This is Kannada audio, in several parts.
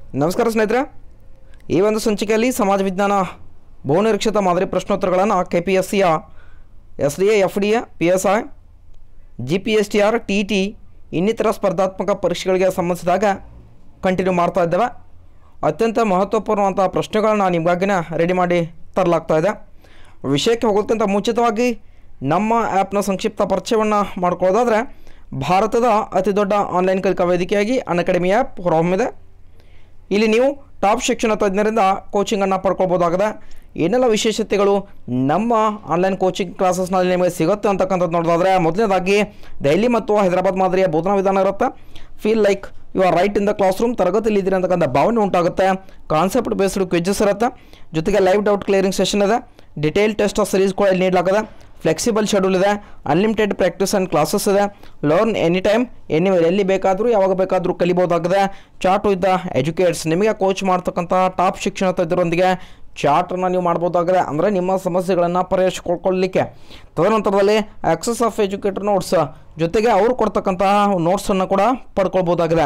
ನಮಸ್ಕಾರ ಸ್ನೇಹಿತರೆ ಈ ಒಂದು ಸಂಚಿಕೆಯಲ್ಲಿ ಸಮಾಜ ವಿಜ್ಞಾನ ಬಹುನಿರೀಕ್ಷಿತ ಮಾದರಿ ಪ್ರಶ್ನೋತ್ತರಗಳನ್ನು ಕೆ ಪಿ ಎಸ್ ಸಿಯ S D A F D A P S I G P S T R T T ಇನ್ನಿತರ ಸ್ಪರ್ಧಾತ್ಮಕ ಪರೀಕ್ಷೆಗಳಿಗೆ ಸಂಬಂಧಿಸಿದಾಗ ಕಂಟಿನ್ಯೂ ಮಾಡ್ತಾ ಇದ್ದೇವೆ ಅತ್ಯಂತ ಮಹತ್ವಪೂರ್ಣವಂಥ ಪ್ರಶ್ನೆಗಳನ್ನ ನಿಮಗಾಗಿನೇ ರೆಡಿ ಮಾಡಿ ತರಲಾಗ್ತಾ ಇದೆ ವಿಷಯಕ್ಕೆ ಹೋಗೋದಕ್ಕಿಂತ ಮುಂಚಿತವಾಗಿ ನಮ್ಮ ಆ್ಯಪ್ನ ಸಂಕ್ಷಿಪ್ತ ಪರಿಚಯವನ್ನು ಮಾಡ್ಕೊಳ್ಳೋದಾದರೆ ಭಾರತದ ಅತಿ ದೊಡ್ಡ ಆನ್ಲೈನ್ ಕಲಿಕಾ ವೇದಿಕೆಯಾಗಿ ಅನ್ಅಕಾಡೆಮಿ ಆ್ಯಪ್ ಹೊರಹೊಮ್ಮಿದೆ ಇಲ್ಲಿ ನೀವು ಟಾಪ್ ಶಿಕ್ಷಣ ತಜ್ಞರಿಂದ ಕೋಚಿಂಗನ್ನು ಪಡ್ಕೊಳ್ಬೋದಾಗಿದೆ ಏನೆಲ್ಲ ವಿಶೇಷತೆಗಳು ನಮ್ಮ ಆನ್ಲೈನ್ ಕೋಚಿಂಗ್ ಕ್ಲಾಸಸ್ನಲ್ಲಿ ನಿಮಗೆ ಸಿಗುತ್ತೆ ಅಂತಕ್ಕಂಥದ್ದು ನೋಡೋದಾದರೆ ಮೊದಲನೇದಾಗಿ ದೆಹಲಿ ಮತ್ತು ಹೈದರಾಬಾದ್ ಮಾದರಿಯ ಬೋಧನಾ ವಿಧಾನ ಇರುತ್ತೆ feel like you are right in the classroom ತರಗತಿಯಲ್ಲಿ ಇದ್ದೀರಿ ಅಂತಕ್ಕಂಥ ಭಾವನೆ ಉಂಟಾಗುತ್ತೆ ಕಾನ್ಸೆಪ್ಟ್ ಬೇಸ್ಡ್ ಕ್ವಿಜಸ್ ಇರುತ್ತೆ ಜೊತೆಗೆ ಲೈವ್ ಡೌಟ್ ಕ್ಲಿಯರಿಂಗ್ ಸೆಷನ್ ಇದೆ ಡಿಟೇಲ್ ಟೆಸ್ಟ್ ಆಫ್ ಸೀರೀಸ್ ಕೂಡ ಇಲ್ಲಿ ನೀಡಲಾಗಿದೆ ಫ್ಲೆಕ್ಸಿಬಲ್ ಶೆಡ್ಯೂಲ್ ಇದೆ ಅನ್ಲಿಮಿಟೆಡ್ ಪ್ರಾಕ್ಟೀಸ್ ಆ್ಯಂಡ್ ಕ್ಲಾಸಸ್ ಇದೆ ಲರ್ನ್ ಎನಿ ಟೈಮ್ ಎನಿ ಎಲ್ಲಿ ಬೇಕಾದರೂ ಯಾವಾಗ ಬೇಕಾದರೂ ಕಲಿಬೋದಾಗಿದೆ ಚಾಟ್ ವಿತ್ ದ ಎಜುಕೇಟ್ಸ್ ನಿಮಗೆ ಕೋಚ್ ಮಾಡ್ತಕ್ಕಂಥ ಟಾಪ್ ಶಿಕ್ಷಣ ತಜ್ಞರೊಂದಿಗೆ ಚಾಟನ್ನು ನೀವು ಮಾಡ್ಬೋದಾಗಿದೆ ಅಂದರೆ ನಿಮ್ಮ ಸಮಸ್ಯೆಗಳನ್ನು ಪರಿಹರಿಸಿಕೊಳ್ಕೊಳ್ಳಿಕ್ಕೆ ತದನಂತರದಲ್ಲಿ ಆಕ್ಸಸ್ ಆಫ್ ಎಜುಕೇಟರ್ ನೋಟ್ಸ್ ಜೊತೆಗೆ ಅವರು ಕೊಡ್ತಕ್ಕಂತಹ ನೋಟ್ಸನ್ನು ಕೂಡ ಪಡ್ಕೊಳ್ಬೋದಾಗಿದೆ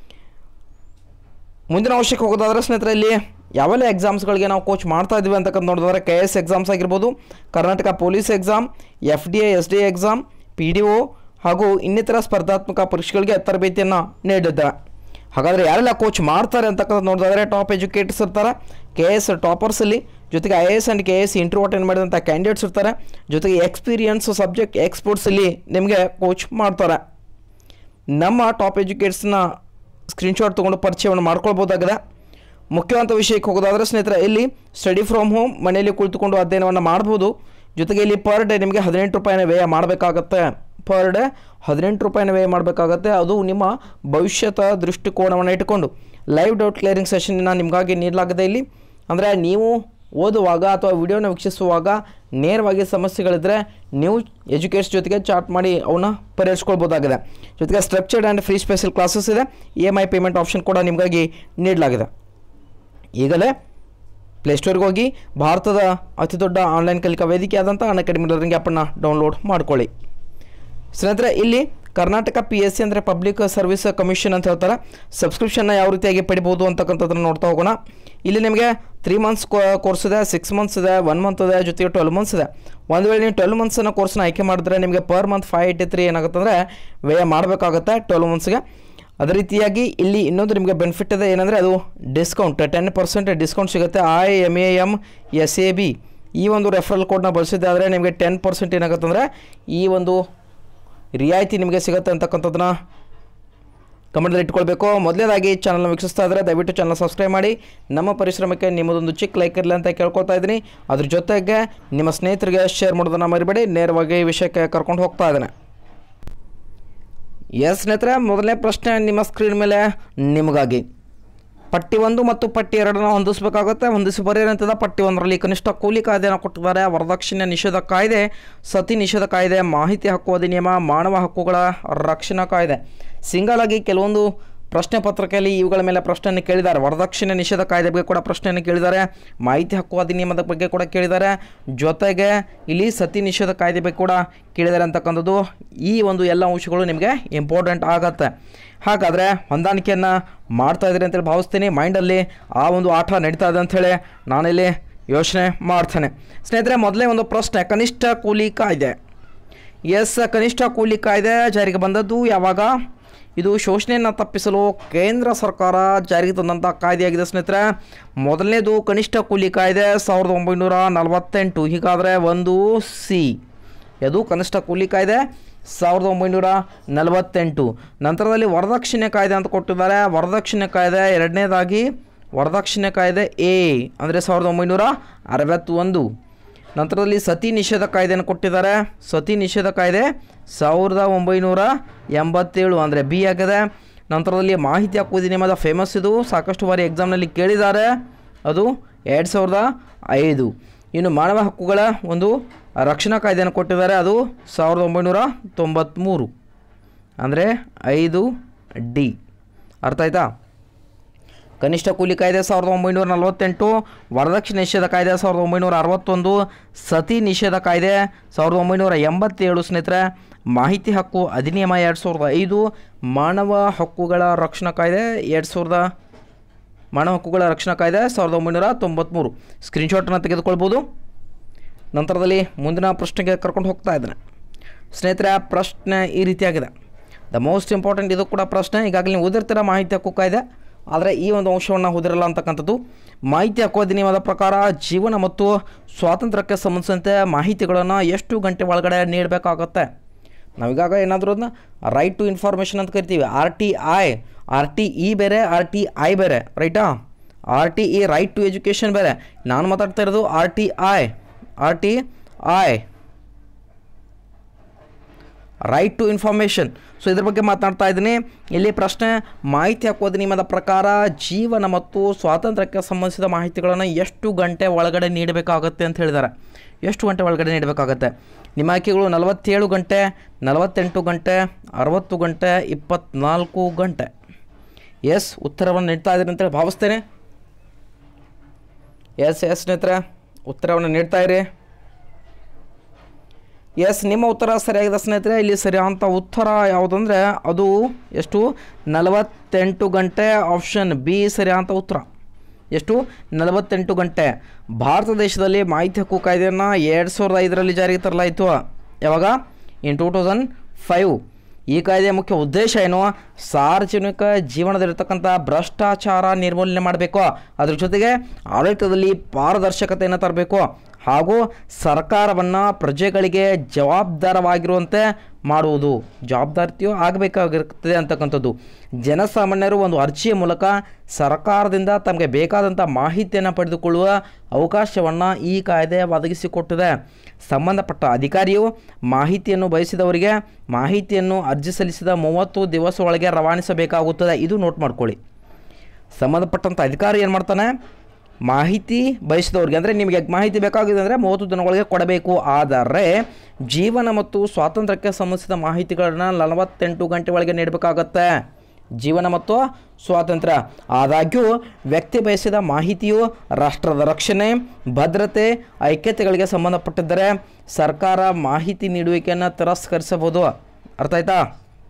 ಮುಂದಿನ ವರ್ಷಕ್ಕೆ ಹೋಗೋದಾದ್ರೆ ಸ್ನೇಹಿತರೆ ಇಲ್ಲಿ ಯಾವೆಲ್ಲ ಎಕ್ಸಾಮ್ಸ್ಗಳಿಗೆ ನಾವು ಕೋಚ್ ಮಾಡ್ತಾ ಇದ್ದೀವಿ ಅಂತಕ್ಕಂಥ ನೋಡಿದ್ರೆ ಕೆ ಎಸ್ ಎಕ್ಸಾಮ್ಸ್ ಆಗಿರ್ಬೋದು Karnataka police exam F D A S D A exam P D O ಹಾಗೂ ಇನ್ನಿತರ ಸ್ಪರ್ಧಾತ್ಮಕ ಪರೀಕ್ಷೆಗಳಿಗೆ ತರಬೇತಿಯನ್ನು ನೀಡಿದ್ದಾರೆ ಹಾಗಾದರೆ ಯಾರೆಲ್ಲ ಕೋಚ್ ಮಾಡ್ತಾರೆ ಅಂತಕ್ಕಂಥ ನೋಡಿದ್ರೆ ಟಾಪ್ ಎಜುಕೇಟರ್ಸ್ ಇರ್ತಾರೆ ಕೆ ಎಸ್ ಟಾಪರ್ಸಲ್ಲಿ ಜೊತೆಗೆ I A S and K S interview attend ಮಾಡಿದಂಥ ಕ್ಯಾಂಡಿಡೇಟ್ಸ್ ಇರ್ತಾರೆ ಜೊತೆಗೆ ಎಕ್ಸ್ಪೀರಿಯನ್ಸ್ ಸಬ್ಜೆಕ್ಟ್ ಎಕ್ಸ್ಪೋರ್ಟ್ಸಲ್ಲಿ ನಿಮಗೆ ಕೋಚ್ ಮಾಡ್ತಾರೆ ನಮ್ಮ ಟಾಪ್ ಎಜುಕೇಟ್ಸ್ನ ಸ್ಕ್ರೀನ್ಶಾಟ್ ತೊಗೊಂಡು ಪರಿಚಯವನ್ನು ಮಾಡ್ಕೊಳ್ಬೋದಾಗಿದೆ ಮುಖ್ಯವಂತ ವಿಷಯಕ್ಕೆ ಹೋಗೋದಾದರೆ ಸ್ನೇಹಿತರೆ ಇಲ್ಲಿ ಸ್ಟಡಿ ಫ್ರಮ್ ಹೋಮ್ ಮನೆಯಲ್ಲಿ ಕುಳಿತುಕೊಂಡು ಅಧ್ಯಯನವನ್ನು ಮಾಡ್ಬೋದು ಜೊತೆಗೆ ಇಲ್ಲಿ ಪರ್ ಡೇ ನಿಮಗೆ ಹದಿನೆಂಟು ರೂಪಾಯಿನ ವ್ಯಯ ಮಾಡಬೇಕಾಗತ್ತೆ ಪರ್ ಡೇ ಹದಿನೆಂಟು ರೂಪಾಯಿನ ವ್ಯಯ ಮಾಡಬೇಕಾಗತ್ತೆ ಅದು ನಿಮ್ಮ ಭವಿಷ್ಯದ ದೃಷ್ಟಿಕೋನವನ್ನು ಇಟ್ಟುಕೊಂಡು ಲೈವ್ ಡೌಟ್ ಕ್ಲಿಯರಿಂಗ್ ಸೆಷನ್ನ ನಿಮಗಾಗಿ ನೀಡಲಾಗಿದೆ ಇಲ್ಲಿ ಅಂದರೆ ನೀವು ಓದುವಾಗ ಅಥವಾ ವಿಡಿಯೋನ ವೀಕ್ಷಿಸುವಾಗ ನೇರವಾಗಿ ಸಮಸ್ಯೆಗಳಿದ್ದರೆ ನೀವು ಎಜುಕೇಟ್ಸ್ ಜೊತೆಗೆ ಚಾಟ್ ಮಾಡಿ ಅವನ್ನ ಪರಿಹರಿಸ್ಕೊಳ್ಬೋದಾಗಿದೆ ಜೊತೆಗೆ structured and free special classes ಇದೆ E M I payment option ಕೂಡ ನಿಮಗಾಗಿ ನೀಡಲಾಗಿದೆ ಈಗಲೇ ಪ್ಲೇಸ್ಟೋರ್ಗೆ ಹೋಗಿ ಭಾರತದ ಅತಿ ದೊಡ್ಡ ಆನ್ಲೈನ್ ಕಲಿಕಾ ವೇದಿಕೆ ಆದಂಥ ಅನ್ ಅಕಾಡೆಮಿ ಲರ್ನಿಂಗ್ ಆ್ಯಪನ್ನು ಡೌನ್ಲೋಡ್ ಮಾಡ್ಕೊಳ್ಳಿ ಸ್ನೇಹಿತರೆ ಇಲ್ಲಿ ಕರ್ನಾಟಕ ಪಿ ಎಸ್ ಸಿ ಅಂದರೆ ಪಬ್ಲಿಕ್ ಸರ್ವಿಸ್ ಕಮಿಷನ್ ಅಂತ ಹೇಳ್ತಾರೆ ಸಬ್ಸ್ಕ್ರಿಪ್ಷನ್ನ ಯಾವ ರೀತಿಯಾಗಿ ಪಡಿಬೋದು ಅಂತಕ್ಕಂಥದ್ದನ್ನು ನೋಡ್ತಾ ಹೋಗೋಣ ಇಲ್ಲಿ ನಿಮಗೆ ತ್ರೀ ಮಂತ್ಸ್ ಕೋರ್ಸ್ ಇದೆ ಸಿಕ್ಸ್ ಮಂತ್ಸ್ ಇದೆ ಒನ್ ಮಂತ್ ಇದೆ ಜೊತೆಗೆ ಟ್ವೆಲ್ ಮಂತ್ಸ್ ಇದೆ ಒಂದು ವೇಳೆ ನೀವು ಟ್ವೆಲ್ ಮಂತ್ಸನ್ನು ಕೋರ್ಸ್ನ ಆಯ್ಕೆ ಮಾಡಿದ್ರೆ ನಿಮಗೆ per month five eighty three ಏನಾಗುತ್ತೆ ಅಂದರೆ ವ್ಯಯ ಮಾಡಬೇಕಾಗುತ್ತೆ ಟ್ವೆಲ್ ಮಂತ್ಸ್ಗೆ ಅದೇ ರೀತಿಯಾಗಿ ಇಲ್ಲಿ ಇನ್ನೊಂದು ನಿಮಗೆ ಬೆನಿಫಿಟ್ ಇದೆ ಏನಂದರೆ ಅದು ಡಿಸ್ಕೌಂಟ್ ಟೆನ್ ಪರ್ಸೆಂಟ್ ಡಿಸ್ಕೌಂಟ್ ಸಿಗುತ್ತೆ I M A M S A B ಈ ಒಂದು ರೆಫರಲ್ ಕೋಡ್ನ ಬಳಸಿದ್ದೆ ಆದರೆ ನಿಮಗೆ ಟೆನ್ ಪರ್ಸೆಂಟ್ ಏನಾಗುತ್ತೆ ಅಂದರೆ ಈ ಒಂದು ರಿಯಾಯಿತಿ ನಿಮಗೆ ಸಿಗುತ್ತೆ ಅಂತಕ್ಕಂಥದ್ದನ್ನ ಗಮನದಲ್ಲಿ ಇಟ್ಕೊಳ್ಬೇಕು ಮೊದಲೇದಾಗಿ ಚಾನಲ್ನ ವೀಕ್ಷಿಸ್ತಾ ಇದ್ದರೆ ದಯವಿಟ್ಟು ಚಾನಲ್ ಸಬ್ಸ್ಕ್ರೈಬ್ ಮಾಡಿ ನಮ್ಮ ಪರಿಶ್ರಮಕ್ಕೆ ನಿಮ್ಮದೊಂದು ಚಿಕ್ಕ ಲೈಕ್ ಇರಲಿ ಅಂತ ಕೇಳ್ಕೊಳ್ತಾ ಇದ್ದೀನಿ ಅದ್ರ ಜೊತೆಗೆ ನಿಮ್ಮ ಸ್ನೇಹಿತರಿಗೆ ಶೇರ್ ಮಾಡೋದನ್ನು ಮರಿಬೇಡಿ ನೇರವಾಗಿ ಈ ವಿಷಯಕ್ಕೆ ಕರ್ಕೊಂಡು ಹೋಗ್ತಾ ಇದ್ದೇನೆ ಎಸ್ ಸ್ನೇಹಿತರೆ ಮೊದಲನೇ ಪ್ರಶ್ನೆ ನಿಮ್ಮ ಸ್ಕ್ರೀನ್ ಮೇಲೆ ನಿಮಗಾಗಿ ಪಟ್ಟಿ ಒಂದು ಮತ್ತು ಪಟ್ಟಿ ಎರಡನ್ನ ಹೊಂದಿಸಬೇಕಾಗುತ್ತೆ ಹೊಂದಿಸಿ ಬರೆಯಂತದ ಪಟ್ಟಿ ಒಂದರಲ್ಲಿ ಕನಿಷ್ಠ ಕೂಲಿ ಕಾಯ್ದೆಯನ್ನು ಕೊಟ್ಟಿದ್ದಾರೆ ವರದಕ್ಷಿಣೆ ನಿಷೇಧ ಕಾಯ್ದೆ ಸತಿ ನಿಷೇಧ ಕಾಯ್ದೆ ಮಾಹಿತಿ ಹಕ್ಕು ಅಧಿನಿಯಮ ಮಾನವ ಹಕ್ಕುಗಳ ರಕ್ಷಣಾ ಕಾಯ್ದೆ ಸಿಂಗಲ್ ಆಗಿ ಕೆಲವೊಂದು ಪ್ರಶ್ನೆ ಪತ್ರಿಕೆಯಲ್ಲಿ ಇವುಗಳ ಮೇಲೆ ಪ್ರಶ್ನೆಯನ್ನು ಕೇಳಿದ್ದಾರೆ ವರದಕ್ಷಿಣೆ ನಿಷೇಧ ಕಾಯ್ದೆ ಬಗ್ಗೆ ಕೂಡ ಪ್ರಶ್ನೆಯನ್ನು ಕೇಳಿದ್ದಾರೆ ಮಾಹಿತಿ ಹಕ್ಕು ಅಧಿನಿಯಮದ ಬಗ್ಗೆ ಕೂಡ ಕೇಳಿದ್ದಾರೆ ಜೊತೆಗೆ ಇಲ್ಲಿ ಸತಿ ನಿಷೇಧ ಕಾಯ್ದೆ ಬಗ್ಗೆ ಕೂಡ ಕೇಳಿದ್ದಾರೆ ಅಂತಕ್ಕಂಥದ್ದು ಈ ಒಂದು ಎಲ್ಲ ಅಂಶಗಳು ನಿಮಗೆ ಇಂಪಾರ್ಟೆಂಟ್ ಆಗತ್ತೆ ಹಾಗಾದರೆ ಹೊಂದಾಣಿಕೆಯನ್ನು ಮಾಡ್ತಾ ಇದ್ದೀರಿ ಅಂತೇಳಿ ಭಾವಿಸ್ತೀನಿ ಮೈಂಡಲ್ಲಿ ಆ ಒಂದು ಆಟ ನಡೀತಾ ಇದೆ ಅಂಥೇಳಿ ನಾನಿಲ್ಲಿ ಯೋಚನೆ ಮಾಡ್ತೇನೆ ಸ್ನೇಹಿತರೆ ಮೊದಲೇ ಒಂದು ಪ್ರಶ್ನೆ ಕನಿಷ್ಠ ಕೂಲಿ ಕಾಯ್ದೆ ಎಸ್ ಕನಿಷ್ಠ ಕೂಲಿ ಕಾಯ್ದೆ ಜಾರಿಗೆ ಬಂದದ್ದು ಯಾವಾಗ ಇದು ಶೋಷಣೆಯನ್ನು ತಪ್ಪಿಸಲು ಕೇಂದ್ರ ಸರ್ಕಾರ ಜಾರಿಗೆ ತಂದಂಥ ಕಾಯ್ದೆಯಾಗಿದೆ ಸ್ನೇಹಿತರೆ ಮೊದಲನೇದು ಕನಿಷ್ಠ ಕೂಲಿ ಕಾಯ್ದೆ ಸಾವಿರದ ಒಂಬೈನೂರ ನಲವತ್ತೆಂಟು ಹೀಗಾದರೆ ಒಂದು ಸಿ ಅದು ಕನಿಷ್ಠ ಕೂಲಿ ಕಾಯ್ದೆ ಸಾವಿರದ ಒಂಬೈನೂರ ನಲವತ್ತೆಂಟು ನಂತರದಲ್ಲಿ ವರದಕ್ಷಿಣೆ ಕಾಯ್ದೆ ಅಂತ ಕೊಟ್ಟಿದ್ದಾರೆ ವರದಕ್ಷಿಣೆ ಕಾಯ್ದೆ ಎರಡನೇದಾಗಿ ವರದಕ್ಷಿಣೆ ಕಾಯ್ದೆ ಎ ಅಂದರೆ ಸಾವಿರದ ಒಂಬೈನೂರ ಅರವತ್ತೊಂದು ನಂತರದಲ್ಲಿ ಸತಿ ನಿಷೇಧ ಕಾಯ್ದೆಯನ್ನು ಕೊಟ್ಟಿದ್ದಾರೆ ಸತಿ ನಿಷೇಧ ಕಾಯ್ದೆ ಸಾವಿರದ ಒಂಬೈನೂರ ಎಂಬತ್ತೇಳು ಅಂದರೆ ಬಿ ಆಗಿದೆ ನಂತರದಲ್ಲಿ ಮಾಹಿತಿ ಹಕ್ಕು ಅಧಿನಿಯಮದ ಫೇಮಸ್ ಇದು ಸಾಕಷ್ಟು ಬಾರಿ ಎಕ್ಸಾಮ್ನಲ್ಲಿ ಕೇಳಿದ್ದಾರೆ ಅದು ಎರಡು ಸಾವಿರದ ಐದು ಇನ್ನು ಮಾನವ ಹಕ್ಕುಗಳ ಒಂದು ರಕ್ಷಣಾ ಕಾಯ್ದೆಯನ್ನು ಕೊಟ್ಟಿದ್ದಾರೆ ಅದು ಸಾವಿರದ ಒಂಬೈನೂರ ತೊಂಬತ್ತ್ಮೂರು ಅಂದರೆ ಐದು ಡಿ ಅರ್ಥ ಆಯ್ತಾ ಕನಿಷ್ಠ ಕೂಲಿ ಕಾಯ್ದೆ ಸಾವಿರದ ಒಂಬೈನೂರ ನಲವತ್ತೆಂಟು ವರದಕ್ಷಿಣೆ ನಿಷೇಧ ಕಾಯ್ದೆ ಸಾವಿರದ ಒಂಬೈನೂರ ಅರವತ್ತೊಂದು ಸತಿ ನಿಷೇಧ ಕಾಯ್ದೆ ಸಾವಿರದ ಒಂಬೈನೂರ ಎಂಬತ್ತೇಳು ಸ್ನೇಹಿತರೆ ಮಾಹಿತಿ ಹಕ್ಕು ಅಧಿನಿಯಮ ಎರಡು ಸಾವಿರದ ಐದು ಮಾನವ ಹಕ್ಕುಗಳ ರಕ್ಷಣಾ ಕಾಯ್ದೆ ಎರಡು ಸಾವಿರದ ಮಾನವ ಹಕ್ಕುಗಳ ರಕ್ಷಣಾ ಕಾಯ್ದೆ ಸಾವಿರದ ಒಂಬೈನೂರ ತೊಂಬತ್ತ್ಮೂರು ಸ್ಕ್ರೀನ್ಶಾಟನ್ನು ತೆಗೆದುಕೊಳ್ಬೋದು ನಂತರದಲ್ಲಿ ಮುಂದಿನ ಪ್ರಶ್ನೆಗೆ ಕರ್ಕೊಂಡು ಹೋಗ್ತಾ ಇದ್ದೇನೆ ಸ್ನೇಹಿತರೆ ಪ್ರಶ್ನೆ ಈ ರೀತಿಯಾಗಿದೆ ದ ಮೋಸ್ಟ್ ಇಂಪಾರ್ಟೆಂಟ್ ಇದು ಕೂಡ ಪ್ರಶ್ನೆ ಈಗಾಗಲೇ ನೀವು ಓದಿರ್ತೀರ ಮಾಹಿತಿ ಹಕ್ಕು ಕಾಯ್ದೆ ಆದರೆ ಈ ಒಂದು ಅಂಶವನ್ನು ಓದಿರಲ್ಲ ಅಂತಕ್ಕಂಥದ್ದು ಮಾಹಿತಿ ಹಕ್ಕು ಅಧಿನಿಯಮದ ಪ್ರಕಾರ ಜೀವನ ಮತ್ತು ಸ್ವಾತಂತ್ರ್ಯಕ್ಕೆ ಸಂಬಂಧಿಸಿದಂತೆ ಮಾಹಿತಿಗಳನ್ನು ಎಷ್ಟು ಗಂಟೆ ಒಳಗಡೆ ನೀಡಬೇಕಾಗತ್ತೆ ನಾವೀಗಾಗ ಏನಾದರೂ ಅದನ್ನ ರೈಟ್ ಟು ಇನ್ಫಾರ್ಮೇಷನ್ ಅಂತ ಕರಿತೀವಿ R T I R T E ಬೇರೆ ಆರ್ ಟಿ ಐ ಬೇರೆ ರೈಟಾ R T E right to education ಬೇರೆ ನಾನು ಮಾತಾಡ್ತಾ ಇರೋದು R T I R T I right to information so ಇದ್ರ ಬಗ್ಗೆ ಮಾತನಾಡ್ತಾ ಇದ್ದೀನಿ ಇಲ್ಲಿ ಪ್ರಶ್ನೆ ಮಾಹಿತಿ ಹಕ್ಕು ನಿಯಮದ ಪ್ರಕಾರ ಜೀವನ ಮತ್ತು ಸ್ವಾತಂತ್ರ್ಯಕ್ಕೆ ಸಂಬಂಧಿಸಿದ ಮಾಹಿತಿಗಳನ್ನು ಎಷ್ಟು ಗಂಟೆ ಒಳಗಡೆ ನೀಡಬೇಕಾಗುತ್ತೆ ಅಂತ ಹೇಳಿದ್ದಾರೆ ಎಷ್ಟು ಗಂಟೆ ಒಳಗಡೆ ನೀಡಬೇಕಾಗತ್ತೆ ನಿಮ್ಮ ಆಯ್ಕೆಗಳು ನಲವತ್ತೇಳು ಗಂಟೆ ನಲವತ್ತೆಂಟು ಗಂಟೆ ಅರವತ್ತು ಗಂಟೆ ಇಪ್ಪತ್ನಾಲ್ಕು ಗಂಟೆ ಎಸ್ ಉತ್ತರವನ್ನು ನೀಡ್ತಾ ಇದ್ದೀನಿ ಅಂತೇಳಿ ಭಾವಿಸ್ತೇನೆ ಎಸ್ ಎಸ್ ಸ್ನೇಹಿತರೆ ಉತ್ತರವನ್ನು ನೀಡ್ತಾ ಇರಿ ಎಸ್ ನಿಮ್ಮ ಉತ್ತರ ಸರಿಯಾಗಿದೆ ಸ್ನೇಹಿತರೆ ಇಲ್ಲಿ ಸರಿಯಾದಂಥ ಉತ್ತರ ಯಾವುದಂದರೆ ಅದು ಎಷ್ಟು ನಲವತ್ತೆಂಟು ಗಂಟೆ ಆಪ್ಷನ್ ಬಿ ಸರಿಯಾದಂಥ ಉತ್ತರ ಎಷ್ಟು ನಲವತ್ತೆಂಟು ಗಂಟೆ ಭಾರತ ದೇಶದಲ್ಲಿ ಮಾಹಿತಿ ಹಕ್ಕು ಕಾಯ್ದೆಯನ್ನು ಎರಡು ಸಾವಿರದ ಐದರಲ್ಲಿ ಜಾರಿಗೆ ತರಲಾಯಿತು ಯಾವಾಗ ಇನ್ ಟೂ ತೌಸಂಡ್ ಫೈವ್ ಈ ಕಾಯ್ದೆಯ ಮುಖ್ಯ ಉದ್ದೇಶ ಏನು ಸಾರ್ವಜನಿಕ ಜೀವನದಲ್ಲಿರ್ತಕ್ಕಂಥ ಭ್ರಷ್ಟಾಚಾರ ನಿರ್ಮೂಲನೆ ಮಾಡಬೇಕು ಅದ್ರ ಜೊತೆಗೆ ಆಡಳಿತದಲ್ಲಿ ಪಾರದರ್ಶಕತೆಯನ್ನು ತರಬೇಕು ಹಾಗೂ ಸರ್ಕಾರವನ್ನು ಪ್ರಜೆಗಳಿಗೆ ಜವಾಬ್ದಾರವಾಗಿರುವಂತೆ ಮಾಡುವುದು ಜವಾಬ್ದಾರಿಯು ಆಗಬೇಕಾಗಿರ್ತದೆ ಅಂತಕ್ಕಂಥದ್ದು ಜನಸಾಮಾನ್ಯರು ಒಂದು ಅರ್ಜಿಯ ಮೂಲಕ ಸರ್ಕಾರದಿಂದ ತಮಗೆ ಬೇಕಾದಂಥ ಮಾಹಿತಿಯನ್ನು ಪಡೆದುಕೊಳ್ಳುವ ಅವಕಾಶವನ್ನು ಈ ಕಾಯ್ದೆ ಒದಗಿಸಿಕೊಟ್ಟಿದೆ ಸಂಬಂಧಪಟ್ಟ ಅಧಿಕಾರಿಯು ಮಾಹಿತಿಯನ್ನು ಬಯಸಿದವರಿಗೆ ಮಾಹಿತಿಯನ್ನು ಅರ್ಜಿ ಸಲ್ಲಿಸಿದ ಮೂವತ್ತು ದಿವಸ ಒಳಗೆ ರವಾನಿಸಬೇಕಾಗುತ್ತದೆ ಇದು ನೋಟ್ ಮಾಡ್ಕೊಳ್ಳಿ ಸಂಬಂಧಪಟ್ಟಂಥ ಅಧಿಕಾರಿ ಏನು ಮಾಡ್ತಾನೆ ಮಾಹಿತಿ ಬಯಸಿದವ್ರಿಗೆ ಅಂದರೆ ನಿಮಗೆ ಮಾಹಿತಿ ಬೇಕಾಗಿದೆ ಅಂದರೆ ಮೂವತ್ತು ದಿನಗಳಿಗೆ ಕೊಡಬೇಕು ಆದರೆ ಜೀವನ ಮತ್ತು ಸ್ವಾತಂತ್ರ್ಯಕ್ಕೆ ಸಂಬಂಧಿಸಿದ ಮಾಹಿತಿಗಳನ್ನ ನಲವತ್ತೆಂಟು ಗಂಟೆ ಒಳಗೆ ನೀಡಬೇಕಾಗತ್ತೆ ಜೀವನ ಮತ್ತು ಸ್ವಾತಂತ್ರ್ಯ ಆದಾಗ್ಯೂ ವ್ಯಕ್ತಿ ಬಯಸಿದ ಮಾಹಿತಿಯು ರಾಷ್ಟ್ರದ ರಕ್ಷಣೆ ಭದ್ರತೆ ಐಕ್ಯತೆಗಳಿಗೆ ಸಂಬಂಧಪಟ್ಟಿದ್ದರೆ ಸರ್ಕಾರ ಮಾಹಿತಿ ನೀಡುವಿಕೆಯನ್ನು ತಿರಸ್ಕರಿಸಬಹುದು ಅರ್ಥ ಆಯ್ತಾ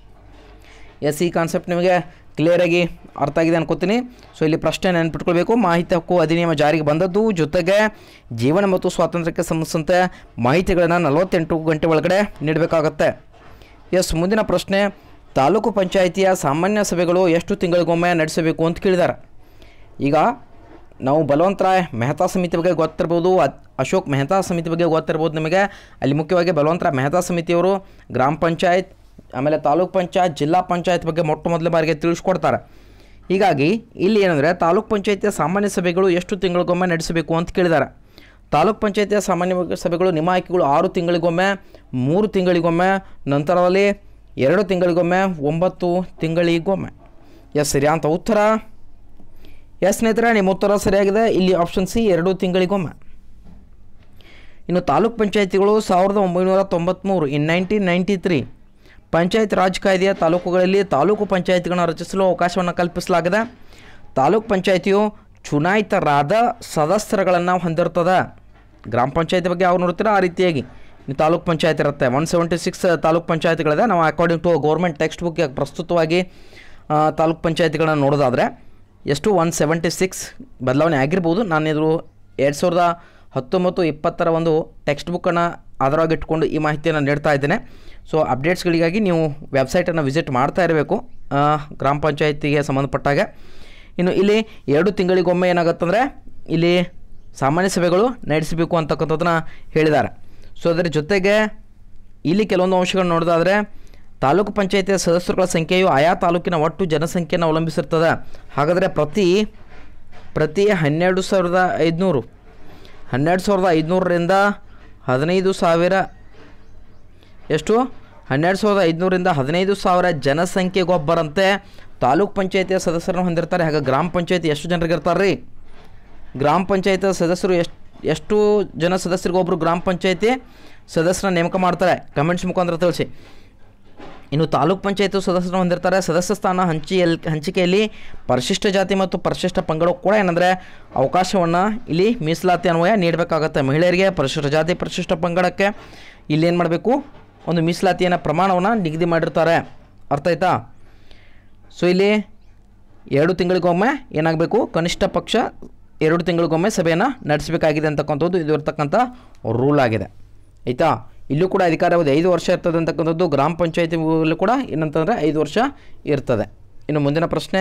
ಎಸ್ ಈ ಕಾನ್ಸೆಪ್ಟ್ ನಿಮಗೆ ಕ್ಲಿಯರಾಗಿ ಅರ್ಥ ಆಗಿದೆ ಅನ್ಕೋತೀನಿ ಸೊ ಇಲ್ಲಿ ಪ್ರಶ್ನೆ ನೆನ್ಪಿಟ್ಕೊಳ್ಬೇಕು ಮಾಹಿತಿ ಹಕ್ಕು ಅಧಿನಿಯಮ ಜಾರಿಗೆ ಬಂದದ್ದು ಜೊತೆಗೆ ಜೀವನ ಮತ್ತು ಸ್ವಾತಂತ್ರ್ಯಕ್ಕೆ ಸಂಬಂಧಿಸಿದಂತೆ ಮಾಹಿತಿಗಳನ್ನು ನಲವತ್ತೆಂಟು ಗಂಟೆ ಒಳಗಡೆ ನೀಡಬೇಕಾಗತ್ತೆ ಎಸ್ ಮುಂದಿನ ಪ್ರಶ್ನೆ ತಾಲೂಕು ಪಂಚಾಯಿತಿಯ ಸಾಮಾನ್ಯ ಸಭೆಗಳು ಎಷ್ಟು ತಿಂಗಳಿಗೊಮ್ಮೆ ನಡೆಸಬೇಕು ಅಂತ ಕೇಳಿದ್ದಾರೆ ಈಗ ನಾವು ಬಲವಂತರಾಯ್ ಮೆಹ್ತಾ ಸಮಿತಿ ಬಗ್ಗೆ ಗೊತ್ತಿರ್ಬೋದು ಅದ್- ಅಶೋಕ್ ಮೆಹ್ತಾ ಸಮಿತಿ ಬಗ್ಗೆ ಗೊತ್ತಿರ್ಬೋದು ನಿಮಗೆ ಅಲ್ಲಿ ಮುಖ್ಯವಾಗಿ ಬಲವಂತರಾಯ್ ಮೆಹ್ತಾ ಸಮಿತಿಯವರು ಗ್ರಾಮ ಪಂಚಾಯತ್ ಆಮೇಲೆ ತಾಲೂಕ್ ಪಂಚಾಯತ್ ಜಿಲ್ಲಾ ಪಂಚಾಯತ್ ಬಗ್ಗೆ ಮೊಟ್ಟ ಮೊದಲ ಬಾರಿಗೆ ತಿಳಿಸ್ಕೊಡ್ತಾರೆ ಹೀಗಾಗಿ ಇಲ್ಲಿ ಏನಂದರೆ ತಾಲೂಕ್ ಪಂಚಾಯತಿಯ ಸಾಮಾನ್ಯ ಸಭೆಗಳು ಎಷ್ಟು ತಿಂಗಳಿಗೊಮ್ಮೆ ನಡೆಸಬೇಕು ಅಂತ ಕೇಳಿದ್ದಾರೆ ತಾಲೂಕ್ ಪಂಚಾಯತಿಯ ಸಾಮಾನ್ಯ ಸಭೆಗಳು ನಿಮ್ಮ ಆಯ್ಕೆಗಳು ಆರು ತಿಂಗಳಿಗೊಮ್ಮೆ ಮೂರು ತಿಂಗಳಿಗೊಮ್ಮೆ ನಂತರದಲ್ಲಿ ಎರಡು ತಿಂಗಳಿಗೊಮ್ಮೆ ಒಂಬತ್ತು ತಿಂಗಳಿಗೊಮ್ಮೆ ಎಸ್ ಸರಿ ಅಂತ ಉತ್ತರ ಎಸ್ ಸ್ನೇಹಿತರೆ ನಿಮ್ಮ ಉತ್ತರ ಸರಿಯಾಗಿದೆ ಇಲ್ಲಿ ಆಪ್ಷನ್ ಸಿ ಎರಡು ತಿಂಗಳಿಗೊಮ್ಮೆ ಇನ್ನು ತಾಲೂಕ್ ಪಂಚಾಯತಿಗಳು ಸಾವಿರದ ಒಂಬೈನೂರ ತೊಂಬತ್ತ್ಮೂರು in nineteen ninety three Panchayat Raj ಕಾಯ್ದೆಯ ತಾಲೂಕುಗಳಲ್ಲಿ ತಾಲೂಕು ಪಂಚಾಯತ್ಗಳನ್ನು ರಚಿಸಲು ಅವಕಾಶವನ್ನು ಕಲ್ಪಿಸಲಾಗಿದೆ ತಾಲೂಕ್ ಪಂಚಾಯತಿಯು ಚುನಾಯಿತರಾದ ಸದಸ್ಯರುಗಳನ್ನು ಹೊಂದಿರ್ತದೆ ಗ್ರಾಮ ಪಂಚಾಯತಿ ಬಗ್ಗೆ ಯಾವ ನೋಡ್ತೀರಾ ಆ ರೀತಿಯಾಗಿ ಇನ್ನು ತಾಲೂಕ್ ಪಂಚಾಯತ್ ಇರುತ್ತೆ ಒನ್ ಸೆವೆಂಟಿ ಸಿಕ್ಸ್ ತಾಲೂಕ್ ಪಂಚಾಯತ್ಗಳಿದೆ ನಾವು according to government text book ಪ್ರಸ್ತುತವಾಗಿ ಆ, ತಾಲೂಕ್ ಪಂಚಾಯತ್ಗಳನ್ನ ನೋಡೋದಾದರೆ ಎಷ್ಟು ಒನ್ ಸೆವೆಂಟಿ ಸಿಕ್ಸ್ ಬದಲಾವಣೆ ಆಗಿರ್ಬೋದು ನಾನು ಇದು ಎರಡು ಸಾವಿರದ ಹತ್ತೊಂಬತ್ತು ಇಪ್ಪತ್ತರ ಒಂದು ಟೆಕ್ಸ್ಟ್ ಬುಕ್ಕನ್ನು ಆಧಾರವಾಗಿಟ್ಕೊಂಡು ಈ ಮಾಹಿತಿಯನ್ನು ನೀಡ್ತಾ ಇದ್ದೇನೆ ಸೊ ಅಪ್ಡೇಟ್ಸ್ಗಳಿಗಾಗಿ ನೀವು ವೆಬ್ಸೈಟನ್ನು ವಿಸಿಟ್ ಮಾಡ್ತಾ ಇರಬೇಕು ಆ, ಗ್ರಾಮ ಪಂಚಾಯತಿಗೆ ಸಂಬಂಧಪಟ್ಟಾಗೆ ಇನ್ನು ಇಲ್ಲಿ ಎರಡು ತಿಂಗಳಿಗೊಮ್ಮೆ ಏನಾಗುತ್ತಂದರೆ ಇಲ್ಲಿ ಸಾಮಾನ್ಯ ಸಭೆಗಳು ನಡೆಸಬೇಕು ಅಂತಕ್ಕಂಥದ್ದನ್ನ ಹೇಳಿದ್ದಾರೆ ಸೊ ಅದರ ಜೊತೆಗೆ ಇಲ್ಲಿ ಕೆಲವೊಂದು ಅಂಶಗಳನ್ನು ನೋಡೋದಾದರೆ ತಾಲೂಕು ಪಂಚಾಯತಿಯ ಸದಸ್ಯರುಗಳ ಸಂಖ್ಯೆಯು ಆಯಾ ತಾಲೂಕಿನ ಒಟ್ಟು ಜನಸಂಖ್ಯೆಯನ್ನು ಅವಲಂಬಿಸಿರ್ತದೆ ಹಾಗಾದರೆ ಪ್ರತಿ ಪ್ರತಿ ಹನ್ನೆರಡು ಸಾವಿರದ ಐದುನೂರು ಹನ್ನೆರಡು ಸಾವಿರದ ಐದುನೂರರಿಂದ ಹದಿನೈದು ಸಾವಿರ ಎಷ್ಟು ಹನ್ನೆರಡು ಸಾವಿರದ ಐದುನೂರಿಂದ ಹದಿನೈದು ಸಾವಿರ ಜನಸಂಖ್ಯೆಗೊಬ್ಬರಂತೆ ತಾಲೂಕ್ ಪಂಚಾಯತಿಯ ಸದಸ್ಯರನ್ನು ಹೊಂದಿರ್ತಾರೆ ಹಾಗೆ ಗ್ರಾಮ ಪಂಚಾಯತಿ ಎಷ್ಟು ಜನರಿಗೆ ಇರ್ತಾರೆ ರೀ ಗ್ರಾಮ ಪಂಚಾಯತ್ ಸದಸ್ಯರು ಎಷ್ಟು ಎಷ್ಟು ಜನ ಸದಸ್ಯರಿಗೊಬ್ಬರು ಗ್ರಾಮ ಪಂಚಾಯತಿ ಸದಸ್ಯರ ನೇಮಕ ಮಾಡ್ತಾರೆ ಕಮೆಂಟ್ಸ್ ಮುಖಾಂತರ ತಿಳಿಸಿ ಇನ್ನು ತಾಲೂಕ್ ಪಂಚಾಯತ್ ಸದಸ್ಯರನ್ನು ಹೊಂದಿರ್ತಾರೆ ಸದಸ್ಯ ಸ್ಥಾನ ಹಂಚಿಯಲ್ಲಿ ಹಂಚಿಕೆಯಲ್ಲಿ ಪರಿಶಿಷ್ಟ ಜಾತಿ ಮತ್ತು ಪರಿಶಿಷ್ಟ ಪಂಗಡ ಕೂಡ ಏನಂದರೆ ಅವಕಾಶವನ್ನು ಇಲ್ಲಿ ಮೀಸಲಾತಿ ಅನ್ವಯ ನೀಡಬೇಕಾಗತ್ತೆ ಮಹಿಳೆಯರಿಗೆ ಪರಿಶಿಷ್ಟ ಜಾತಿ ಪರಿಶಿಷ್ಟ ಪಂಗಡಕ್ಕೆ ಇಲ್ಲಿ ಏನು ಮಾಡಬೇಕು ಒಂದು ಮೀಸಲಾತಿಯನ್ನು ಪ್ರಮಾಣವನ್ನು ನಿಗದಿ ಮಾಡಿರ್ತಾರೆ ಅರ್ಥ ಆಯ್ತಾ ಸೊ ಇಲ್ಲಿ ಎರಡು ತಿಂಗಳಿಗೊಮ್ಮೆ ಏನಾಗಬೇಕು ಕನಿಷ್ಠ ಪಕ್ಷ ಎರಡು ತಿಂಗಳಿಗೊಮ್ಮೆ ಸಭೆಯನ್ನು ನಡೆಸಬೇಕಾಗಿದೆ ಅಂತಕ್ಕಂಥದ್ದು ಇದು ಇರ್ತಕ್ಕಂಥ ರೂಲ್ ಆಗಿದೆ ಆಯಿತಾ ಇಲ್ಲೂ ಕೂಡ ಅಧಿಕಾರಾವಧಿ ಐದು ವರ್ಷ ಇರ್ತದೆ ಅಂತಕ್ಕಂಥದ್ದು ಗ್ರಾಮ ಪಂಚಾಯತಿಗಳಲ್ಲೂ ಕೂಡ ಏನಂತಂದರೆ ಐದು ವರ್ಷ ಇರ್ತದೆ ಇನ್ನು ಮುಂದಿನ ಪ್ರಶ್ನೆ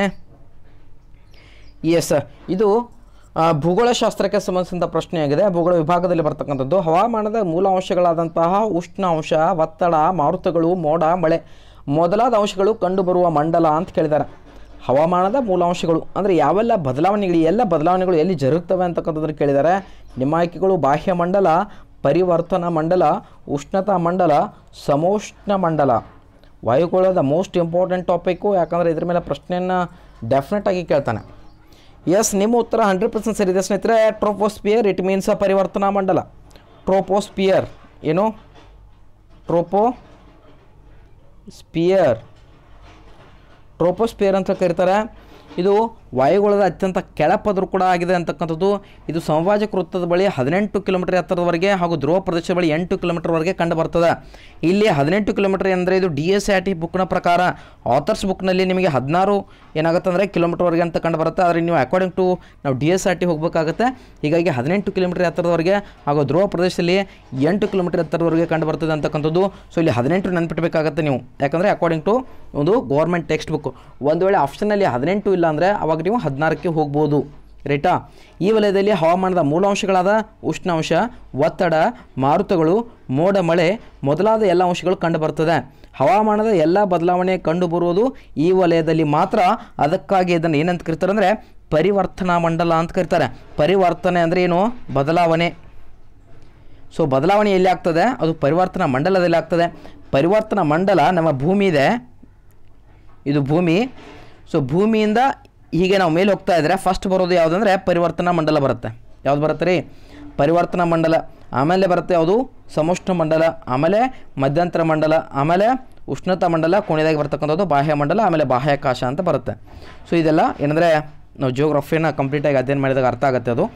ಎಸ್ ಇದು ಆ, ಭೂಗೋಳಶಾಸ್ತ್ರಕ್ಕೆ ಸಂಬಂಧಿಸಿದ ಪ್ರಶ್ನೆಯಾಗಿದೆ ಭೂಗೋಳ ವಿಭಾಗದಲ್ಲಿ ಬರ್ತಕ್ಕಂಥದ್ದು ಹವಾಮಾನದ ಮೂಲ ಅಂಶಗಳಾದಂತಹ ಉಷ್ಣಾಂಶ ಒತ್ತಡ ಮಾರುತಗಳು ಮೋಡ ಮಳೆ ಮೊದಲಾದ ಅಂಶಗಳು ಕಂಡುಬರುವ ಮಂಡಲ ಅಂತ ಕೇಳಿದ್ದಾರೆ ಹವಾಮಾನದ ಮೂಲಾಂಶಗಳು ಅಂದರೆ ಯಾವೆಲ್ಲ ಬದಲಾವಣೆಗಳು ಎಲ್ಲ ಬದಲಾವಣೆಗಳು ಎಲ್ಲಿ ಜರುಗ್ತವೆ ಅಂತಕ್ಕಂಥದ್ದನ್ನು ಕೇಳಿದ್ದಾರೆ ನಿಮ್ಮ ಆಯ್ಕೆಗಳು ಬಾಹ್ಯ ಮಂಡಲ ಪರಿವರ್ತನಾ ಮಂಡಲ ಉಷ್ಣತಾ ಮಂಡಲ ಸಮೋಷ್ಣ ಮಂಡಲ ವಾಯುಗೋಳದ ಮೋಸ್ಟ್ ಇಂಪಾರ್ಟೆಂಟ್ ಟಾಪಿಕ್ಕು ಯಾಕಂದರೆ ಇದ್ರ ಮೇಲೆ ಪ್ರಶ್ನೆಯನ್ನು ಡೆಫಿನೆಟ್ ಆಗಿ ಕೇಳ್ತಾನೆ ಎಸ್ ನಿಮ್ಮ ಉತ್ತರ ಹಂಡ್ರೆಡ್ ಪರ್ಸೆಂಟ್ ಸರಿ ಇದೆ ಸ್ನೇಹಿತರೆ ಟ್ರೋಪೋಸ್ಪಿಯರ್ ಇಟ್ ಮೀನ್ಸ್ ಅ ಪರಿವರ್ತನಾ ಮಂಡಲ ಟ್ರೋಪೋಸ್ಪಿಯರ್ ಏನು ಟ್ರೋಪೋ ಸ್ಪಿಯರ್ ಟ್ರೋಪೋಸ್ಪಿಯರ್ ಅಂತ ಕರೀತಾರೆ ಇದು ವಾಯುಗೋಳದ ಅತ್ಯಂತ ಕೆಳಪದರು ಕೂಡ ಆಗಿದೆ ಅಂತಕ್ಕಂಥದ್ದು ಇದು ಸಮಭಾಜಕ ವೃತ್ತದ ಬಳಿ ಹದಿನೆಂಟು ಕಿಲೋಮೀಟರ್ ಎತ್ತರದವರೆಗೆ ಹಾಗೂ ಧ್ರುವ ಪ್ರದೇಶದ ಬಳಿ ಎಂಟು ಕಿಲೋಮೀಟರ್ವರೆಗೆ ಕಂಡು ಬರ್ತದೆ ಇಲ್ಲಿ ಹದಿನೆಂಟು ಕಿಲೋಮೀಟರ್ ಅಂದರೆ ಇದು ಡಿ ಎಸ್ ಆರ್ ಟಿ ಬುಕ್ನ ಪ್ರಕಾರ ಆಥರ್ಸ್ ಬುಕ್ನಲ್ಲಿ ನಿಮಗೆ ಹದಿನಾರು ಏನಾಗುತ್ತೆ ಅಂದರೆ ಕಿಲೋಮೀಟರ್ವರೆಗೆ ಅಂತ ಕಂಡು ಬರುತ್ತೆ ಆದರೆ ನೀವು ಅಕಾರ್ಡಿಂಗ್ ಟು ನಾವು ಡಿ ಎಸ್ ಆರ್ ಟಿ ಹೋಗಬೇಕಾಗುತ್ತೆ ಹೀಗಾಗಿ ಹದಿನೆಂಟು ಕಿಲೋಮೀಟರ್ ಎತ್ತರದವರೆಗೆ ಹಾಗೂ ಧ್ರುವ ಪ್ರದೇಶದಲ್ಲಿ ಎಂಟು ಕಿಲೋಮೀಟರ್ ಎತ್ತರದವರೆಗೆ ಕಂಡು ಬರ್ತದೆ ಅಂತಕ್ಕಂಥದ್ದು ಸೊ ಇಲ್ಲಿ ಹದಿನೆಂಟು ನೆನ್ಪಿಟ್ಬೇಕಾಗತ್ತೆ ನೀವು ಯಾಕಂದರೆ ಅಕಾರ್ಡಿಂಗ್ ಟು ಒಂದು ಗೌರ್ಮೆಂಟ್ ಟೆಕ್ಸ್ಟ್ ಬುಕ್ ಒಂದು ವೇಳೆ ಆಪ್ಷನಲ್ಲಿ ಹದಿನೆಂಟು ಇಲ್ಲ ಅಂದರೆ ಅವಾಗ ನೀವು ಹದಿನಾರಕ್ಕೆ ಹೋಗ್ಬೋದು ರೈಟಾ ಈ ವಲಯದಲ್ಲಿ ಹವಾಮಾನದ ಮೂಲಾಂಶಗಳಾದ ಉಷ್ಣಾಂಶ ಒತ್ತಡ ಮಾರುತಗಳು ಮೋಡ ಮಳೆ ಮೊದಲಾದ ಎಲ್ಲ ಅಂಶಗಳು ಕಂಡುಬರ್ತದೆ ಹವಾಮಾನದ ಎಲ್ಲ ಬದಲಾವಣೆ ಕಂಡುಬರುವುದು ಈ ವಲಯದಲ್ಲಿ ಮಾತ್ರ ಅದಕ್ಕಾಗಿ ಇದನ್ನು ಏನಂತ ಕರೀತಾರೆ ಅಂದರೆ ಪರಿವರ್ತನಾ ಮಂಡಲ ಅಂತ ಕರೀತಾರೆ ಪರಿವರ್ತನೆ ಅಂದರೆ ಏನು ಬದಲಾವಣೆ ಸೊ ಬದಲಾವಣೆ ಎಲ್ಲಿ ಆಗ್ತದೆ ಅದು ಪರಿವರ್ತನಾ ಮಂಡಲದಲ್ಲಿ ಆಗ್ತದೆ ಪರಿವರ್ತನಾ ಮಂಡಲ ನಮ್ಮ ಭೂಮಿ ಇದೆ ಇದು ಭೂಮಿ ಸೊ ಭೂಮಿಯಿಂದ ಹೀಗೆ ನಾವು ಮೇಲೆ ಹೋಗ್ತಾ ಇದ್ದರೆ ಫಸ್ಟ್ ಬರೋದು ಯಾವುದಂದ್ರೆ ಪರಿವರ್ತನಾ ಮಂಡಲ ಬರುತ್ತೆ ಯಾವ್ದು ಬರುತ್ತೆ ರೀ ಪರಿವರ್ತನಾ ಮಂಡಲ ಆಮೇಲೆ ಬರುತ್ತೆ ಯಾವುದು ಸಮುಷ್ಣ ಮಂಡಲ ಆಮೇಲೆ ಮಧ್ಯಂತರ ಮಂಡಲ ಆಮೇಲೆ ಉಷ್ಣತಾ ಮಂಡಲ ಕೊನೆಯದಾಗಿ ಬರ್ತಕ್ಕಂಥದ್ದು ಬಾಹ್ಯ ಮಂಡಲ ಆಮೇಲೆ ಬಾಹ್ಯಾಕಾಶ ಅಂತ ಬರುತ್ತೆ ಸೊ ಇದೆಲ್ಲ ಏನಂದರೆ ನಾವು ಜಿಯೋಗ್ರಫಿನ ಕಂಪ್ಲೀಟಾಗಿ ಅಧ್ಯಯನ ಮಾಡಿದಾಗ ಅರ್ಥ ಆಗುತ್ತೆ ಅದು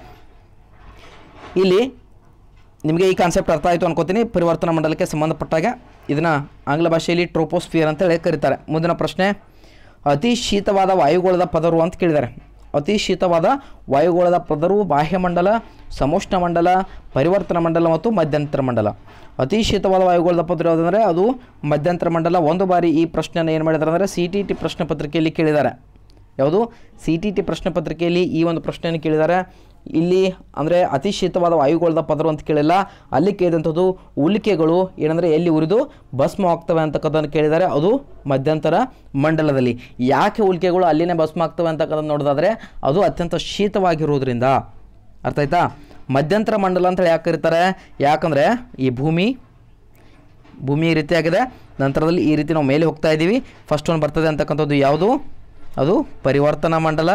ಇಲ್ಲಿ ನಿಮಗೆ ಈ ಕಾನ್ಸೆಪ್ಟ್ ಅರ್ಥ ಆಯಿತು ಅನ್ಕೋತೀನಿ ಪರಿವರ್ತನಾ ಮಂಡಲಕ್ಕೆ ಸಂಬಂಧಪಟ್ಟಾಗ ಇದನ್ನು ಆಂಗ್ಲ ಭಾಷೆಯಲ್ಲಿ ಟ್ರೋಪೋಸ್ಫಿಯರ್ ಅಂತೇಳಿ ಕರೀತಾರೆ ಮುಂದಿನ ಪ್ರಶ್ನೆ ಅತಿ ಶೀತವಾದ ವಾಯುಗೋಳದ ಪದರು ಅಂತ ಕೇಳಿದ್ದಾರೆ ಅತಿ ಶೀತವಾದ ವಾಯುಗೋಳದ ಪದರು ಬಾಹ್ಯಮಂಡಲ ಸಮೋಷ್ಣ ಮಂಡಲ ಪರಿವರ್ತನಾ ಮಂಡಲ ಮತ್ತು ಮಧ್ಯಂತರ ಮಂಡಲ ಅತಿ ಶೀತವಾದ ವಾಯುಗೋಳದ ಪದರು ಯಾವುದಂದರೆ ಅದು ಮಧ್ಯಂತರ ಮಂಡಲ ಒಂದು ಬಾರಿ ಈ ಪ್ರಶ್ನೆಯನ್ನು ಏನು ಮಾಡಿದ್ದಾರೆ ಅಂದರೆ ಸಿ ಟಿ ಟಿ ಪ್ರಶ್ನೆ ಪತ್ರಿಕೆಯಲ್ಲಿ ಕೇಳಿದ್ದಾರೆ ಯಾವುದು ಸಿ ಟಿ ಟಿ ಪ್ರಶ್ನೆ ಪತ್ರಿಕೆಯಲ್ಲಿ ಈ ಒಂದು ಪ್ರಶ್ನೆಯನ್ನು ಕೇಳಿದ್ದಾರೆ ಇಲ್ಲಿ ಅಂದರೆ ಅತಿ ಶೀತವಾದ ವಾಯುಗೋಳದ ಪದರು ಅಂತ ಕೇಳಿಲ್ಲ ಅಲ್ಲಿ ಕೇಳಿದಂಥದ್ದು ಉಲ್ಕೆಗಳು ಏನಂದರೆ ಎಲ್ಲಿ ಉರಿದು ಭಸ್ಮ ಆಗ್ತವೆ ಅಂತಕ್ಕಂಥದ್ದು ಕೇಳಿದ್ದಾರೆ ಅದು ಮಧ್ಯಂತರ ಮಂಡಲದಲ್ಲಿ ಯಾಕೆ ಉಲ್ಕೆಗಳು ಅಲ್ಲಿನೇ ಭಸ್ಮ ಆಗ್ತವೆ ಅಂತಕ್ಕಂಥದ್ದು ನೋಡೋದಾದರೆ ಅದು ಅತ್ಯಂತ ಶೀತವಾಗಿರೋದ್ರಿಂದ ಅರ್ಥ ಆಯ್ತಾ ಮಧ್ಯಂತರ ಮಂಡಲ ಅಂತೇಳಿ ಯಾಕೆ ಕರೀತಾರೆ ಯಾಕಂದರೆ ಈ ಭೂಮಿ ಭೂಮಿ ಈ ರೀತಿಯಾಗಿದೆ ನಂತರದಲ್ಲಿ ಈ ರೀತಿ ನಾವು ಮೇಲೆ ಹೋಗ್ತಾ ಇದ್ದೀವಿ ಫಸ್ಟ್ ಒಂದು ಬರ್ತದೆ ಅಂತಕ್ಕಂಥದ್ದು ಯಾವುದು ಅದು ಪರಿವರ್ತನಾ ಮಂಡಲ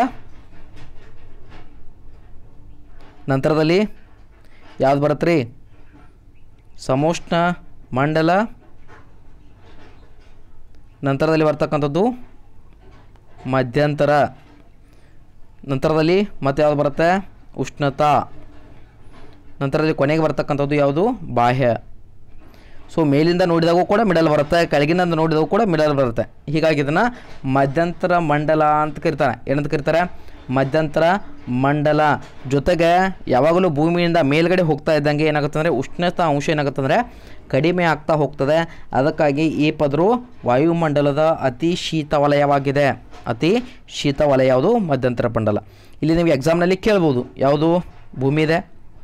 ನಂತರದಲ್ಲಿ ಯಾವ್ದು ಬರುತ್ತೆ ರೀ ಸಮೋಷ್ಣ ಮಂಡಲ ನಂತರದಲ್ಲಿ ಬರ್ತಕ್ಕಂಥದ್ದು ಮಧ್ಯಂತರ ನಂತರದಲ್ಲಿ ಮತ್ತೆ ಯಾವುದು ಬರುತ್ತೆ ಉಷ್ಣತಾ ನಂತರದಲ್ಲಿ ಕೊನೆಗೆ ಬರ್ತಕ್ಕಂಥದ್ದು ಯಾವುದು ಬಾಹ್ಯ ಸೊ ಮೇಲಿಂದ ನೋಡಿದಾಗೂ ಕೂಡ ಮಿಡಲ್ ಬರುತ್ತೆ ಕೆಳಗಿನಿಂದ ನೋಡಿದಾಗೂ ಕೂಡ ಮಿಡಲ್ ಬರುತ್ತೆ ಹೀಗಾಗಿ ಇದನ್ನು ಮಧ್ಯಂತರ ಮಂಡಲ ಅಂತ ಕರೀತಾರೆ ಏನಂತ ಕರೀತಾರೆ ಮಧ್ಯಂತರ ಮಂಡಲ ಜೊತೆಗೆ ಯಾವಾಗಲೂ ಭೂಮಿಯಿಂದ ಮೇಲ್ಗಡೆ ಹೋಗ್ತಾ ಇದ್ದಂಗೆ ಏನಾಗುತ್ತೆ ಅಂದರೆ ಉಷ್ಣತಾ ಅಂಶ ಏನಾಗುತ್ತೆ ಅಂದರೆ ಕಡಿಮೆ ಆಗ್ತಾ ಹೋಗ್ತದೆ ಅದಕ್ಕಾಗಿ ಈ ಪದರು ವಾಯುಮಂಡಲದ ಅತಿ ಶೀತ ವಲಯವಾಗಿದೆ ಅತಿ ಶೀತ ವಲಯ ಯಾವುದು ಮಧ್ಯಂತರ ಮಂಡಲ ಇಲ್ಲಿ ನೀವು ಎಕ್ಸಾಮ್ನಲ್ಲಿ ಕೇಳ್ಬೋದು ಯಾವುದು ಭೂಮಿ ಇದೆ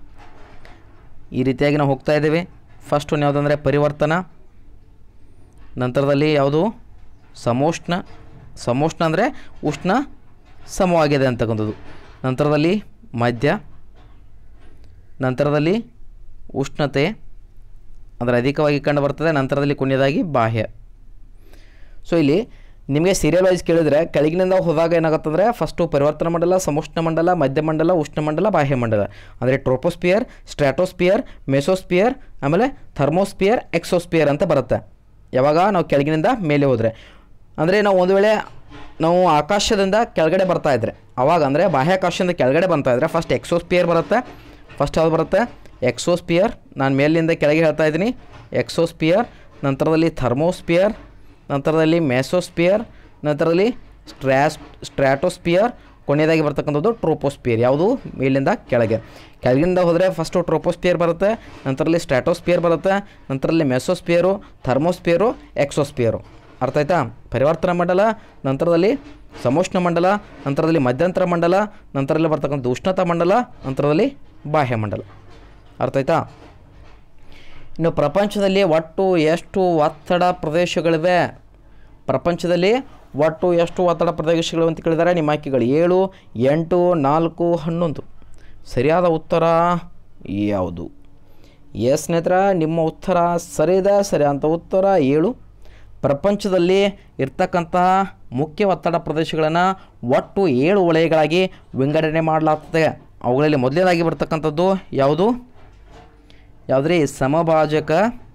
ಈ ರೀತಿಯಾಗಿ ನಾವು ಹೋಗ್ತಾ ಇದ್ದೀವಿ ಫಸ್ಟ್ ಒಂದು ಯಾವುದಂದರೆ ಪರಿವರ್ತನ ನಂತರದಲ್ಲಿ ಯಾವುದು ಸಮೋಷ್ಣ ಸಮೋಷ್ಣ ಅಂದರೆ ಉಷ್ಣ ಸಮವಾಗಿದೆ ಅಂತಕ್ಕಂಥದ್ದು ನಂತರದಲ್ಲಿ ಮಧ್ಯ ನಂತರದಲ್ಲಿ ಉಷ್ಣತೆ ಅಂದರೆ ಅಧಿಕವಾಗಿ ಕಂಡು ಬರ್ತದೆ ನಂತರದಲ್ಲಿ ಕೊನೆಯದಾಗಿ ಬಾಹ್ಯ ಸೊ ಇಲ್ಲಿ ನಿಮಗೆ ಸೀರಿಯಲ್ ವೈಸ್ ಕೇಳಿದರೆ ಕೆಳಗಿನಿಂದ ಹೋದಾಗ ಏನಾಗುತ್ತಂದರೆ ಫಸ್ಟು ಪರಿವರ್ತನಾ ಮಂಡಲ ಸಮುಷ್ಣ ಮಂಡಲ ಮಧ್ಯಮಂಡಲ ಉಷ್ಣಮಂಡಲ ಬಾಹ್ಯಮಂಡಲ ಅಂದರೆ ಟ್ರೋಪೋಸ್ಪಿಯರ್ ಸ್ಟ್ರಾಟೋಸ್ಪಿಯರ್ ಮೆಸೋಸ್ಪಿಯರ್ ಆಮೇಲೆ ಥರ್ಮೋಸ್ಪಿಯರ್ ಎಕ್ಸೋಸ್ಪಿಯರ್ ಅಂತ ಬರುತ್ತೆ ಯಾವಾಗ ನಾವು ಕೆಳಗಿನಿಂದ ಮೇಲೆ ಹೋದರೆ ಅಂದರೆ ನಾವು ಒಂದು ವೇಳೆ ನಾವು ಆಕಾಶದಿಂದ ಕೆಳಗಡೆ ಬರ್ತಾ ಇದ್ರೆ ಅವಾಗ ಅಂದರೆ ಬಾಹ್ಯಾಕಾಶದಿಂದ ಕೆಳಗಡೆ ಬರ್ತಾ ಇದ್ರೆ ಫಸ್ಟ್ ಎಕ್ಸೋಸ್ಪಿಯರ್ ಬರುತ್ತೆ ಫಸ್ಟ್ ಯಾವ್ದು ಬರುತ್ತೆ ಎಕ್ಸೋಸ್ಪಿಯರ್ ನಾನು ಮೇಲಿಂದ ಕೆಳಗೆ ಹೇಳ್ತಾ ಇದ್ದೀನಿ ಎಕ್ಸೋಸ್ಪಿಯರ್ ನಂತರದಲ್ಲಿ ಥರ್ಮೋಸ್ಪಿಯರ್ ನಂತರದಲ್ಲಿ ಮೆಸೋಸ್ಪಿಯರ್ ನಂತರದಲ್ಲಿ ಸ್ಟ್ರ್ಯಾಸ್ ಸ್ಟ್ರ್ಯಾಟೋಸ್ಪಿಯರ್ ಕೊನೆಯದಾಗಿ ಬರ್ತಕ್ಕಂಥದ್ದು ಟ್ರೋಪೋಸ್ಪಿಯರ್ ಯಾವುದು ಮೇಲಿಂದ ಕೆಳಗೆ ಕೆಳಗಿಂದ ಹೋದರೆ ಫಸ್ಟು ಟ್ರೋಪೋಸ್ಪಿಯರ್ ಬರುತ್ತೆ ನಂತರಲ್ಲಿ ಸ್ಟ್ರಾಟೋಸ್ಪಿಯರ್ ಬರುತ್ತೆ ನಂತರಲ್ಲಿ ಮೆಸೋಸ್ಪಿಯರು ಥರ್ಮೋಸ್ಪಿಯರು ಎಕ್ಸೋಸ್ಪಿಯರು ಅರ್ಥ ಆಯ್ತಾ ಪರಿವರ್ತನಾ ಮಂಡಲ ನಂತರದಲ್ಲಿ ಸಮೋಷ್ಣ ಮಂಡಲ ನಂತರದಲ್ಲಿ ಮಧ್ಯಂತರ ಮಂಡಲ ನಂತರದಲ್ಲಿ ಬರ್ತಕ್ಕಂಥ ಉಷ್ಣತಾ ಮಂಡಲ ನಂತರದಲ್ಲಿ ಬಾಹ್ಯ ಮಂಡಲ ಅರ್ಥ ಆಯ್ತಾ ಇನ್ನು ಪ್ರಪಂಚದಲ್ಲಿ ಒಟ್ಟು ಎಷ್ಟು ಒತ್ತಡ ಪ್ರದೇಶಗಳಿವೆ ಪ್ರಪಂಚದಲ್ಲಿ ಒಟ್ಟು ಎಷ್ಟು ಒತ್ತಡ ಪ್ರದೇಶಗಳು ಅಂತ ಕೇಳಿದ್ದಾರೆ ನಿಮ್ಮ ಆಯ್ಕೆಗಳು ಏಳು ಎಂಟು ನಾಲ್ಕು ಹನ್ನೊಂದು ಸರಿಯಾದ ಉತ್ತರ ಯಾವುದು ಎಸ್ ಸ್ನೇಹಿತರ ನಿಮ್ಮ ಉತ್ತರ ಸರಿ ಇದೆ ಸರಿಯಾದ ಉತ್ತರ ಏಳು ಪ್ರಪಂಚದಲ್ಲಿ ಇರ್ತಕ್ಕಂತಹ ಮುಖ್ಯ ಒತ್ತಡ ಪ್ರದೇಶಗಳನ್ನು ಒಟ್ಟು ಏಳು ವಲಯಗಳಾಗಿ ವಿಂಗಡಣೆ ಮಾಡಲಾಗ್ತದೆ ಅವುಗಳಲ್ಲಿ ಮೊದಲನೇದಾಗಿ ಬರ್ತಕ್ಕಂಥದ್ದು ಯಾವುದು ಯಾವುದ್ರಿ ಸಮಭಾಜಕ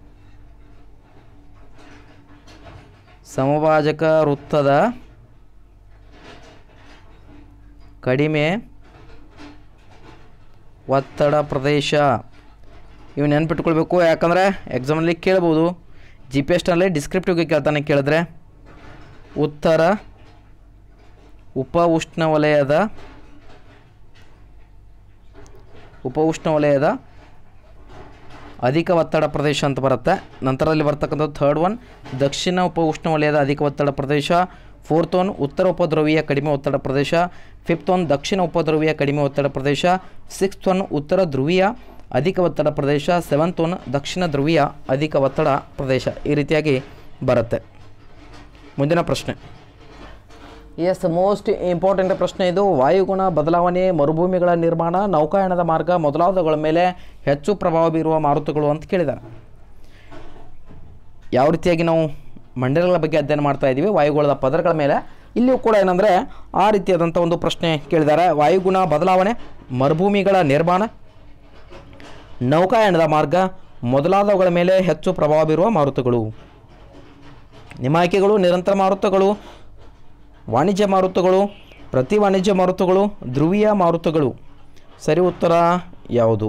ಸಮಭಾಜಕ ವೃತ್ತದ ಕಡಿಮೆ ಒತ್ತಡ ಪ್ರದೇಶ ಇವು ನೆನ್ಪಿಟ್ಕೊಳ್ಬೇಕು ಯಾಕಂದರೆ ಎಕ್ಸಾಮಲ್ಲಿ ಕೇಳ್ಬೋದು ಜಿ ಪಿ ಎಸ್ನಲ್ಲಿ ಡಿಸ್ಕ್ರಿಪ್ಟಿವ್ಗೆ ಕೇಳ್ತಾನೆ ಕೇಳಿದ್ರೆ ಉತ್ತರ ಉಪ ಉಷ್ಣವಲಯದ ಉಪ ಉಷ್ಣವಲಯದ ಅಧಿಕ ಒತ್ತಡ ಪ್ರದೇಶ ಅಂತ ಬರುತ್ತೆ ನಂತರದಲ್ಲಿ ಬರ್ತಕ್ಕಂಥದ್ದು ಥರ್ಡ್ ಒನ್ ದಕ್ಷಿಣ ಉಪ ಉಷ್ಣವಲಯದ ಅಧಿಕ ಒತ್ತಡ ಪ್ರದೇಶ ಫೋರ್ತ್ ಒನ್ ಉತ್ತರ ಉಪಧ್ರುವೀಯ ಕಡಿಮೆ ಒತ್ತಡ ಪ್ರದೇಶ ಫಿಫ್ತ್ ಒನ್ ದಕ್ಷಿಣ ಉಪಧ್ರುವೀಯ ಕಡಿಮೆ ಒತ್ತಡ ಪ್ರದೇಶ ಸಿಕ್ಸ್ತ್ ಒನ್ ಉತ್ತರ ಧ್ರುವೀಯ ಅಧಿಕ ಒತ್ತಡ ಪ್ರದೇಶ ಸೆವೆಂತ್ ಒನ್ ದಕ್ಷಿಣ ಧ್ರುವೀಯ ಅಧಿಕ ಒತ್ತಡ ಪ್ರದೇಶ ಈ ರೀತಿಯಾಗಿ ಬರುತ್ತೆ ಮುಂದಿನ ಪ್ರಶ್ನೆ ಎಸ್ ಮೋಸ್ಟ್ ಇಂಪಾರ್ಟೆಂಟ್ ಪ್ರಶ್ನೆ ಇದು ವಾಯುಗುಣ ಬದಲಾವಣೆ ಮರುಭೂಮಿಗಳ ನಿರ್ಮಾಣ ನೌಕಾಯಾನದ ಮಾರ್ಗ ಮೊದಲಾದವುಗಳ ಮೇಲೆ ಹೆಚ್ಚು ಪ್ರಭಾವ ಬೀರುವ ಮಾರುತಗಳು ಅಂತ ಕೇಳಿದ್ದಾರೆ ಯಾವ ರೀತಿಯಾಗಿ ನಾವು ಮಂಡಲಗಳ ಬಗ್ಗೆ ಅಧ್ಯಯನ ಮಾಡ್ತಾ ಇದ್ದೀವಿ ವಾಯುಗುಣದ ಪದರಗಳ ಮೇಲೆ ಇಲ್ಲಿಯೂ ಕೂಡ ಏನಂದರೆ ಆ ರೀತಿಯಾದಂಥ ಒಂದು ಪ್ರಶ್ನೆ ಕೇಳಿದ್ದಾರೆ ವಾಯುಗುಣ ಬದಲಾವಣೆ ಮರುಭೂಮಿಗಳ ನಿರ್ಮಾಣ ನೌಕಾಯಾನದ ಮಾರ್ಗ ಮೊದಲಾದವುಗಳ ಮೇಲೆ ಹೆಚ್ಚು ಪ್ರಭಾವ ಬೀರುವ ಮಾರುತಗಳು ನಿಮ್ಮ ಆಯ್ಕೆಗಳು ನಿರಂತರ ಮಾರುತಗಳು ವಾಣಿಜ್ಯ ಮಾರುತಗಳು ಪ್ರತಿ ವಾಣಿಜ್ಯ ಮಾರುತಗಳು ಧ್ರುವೀಯ ಮಾರುತಗಳು ಸರಿ ಉತ್ತರ ಯಾವುದು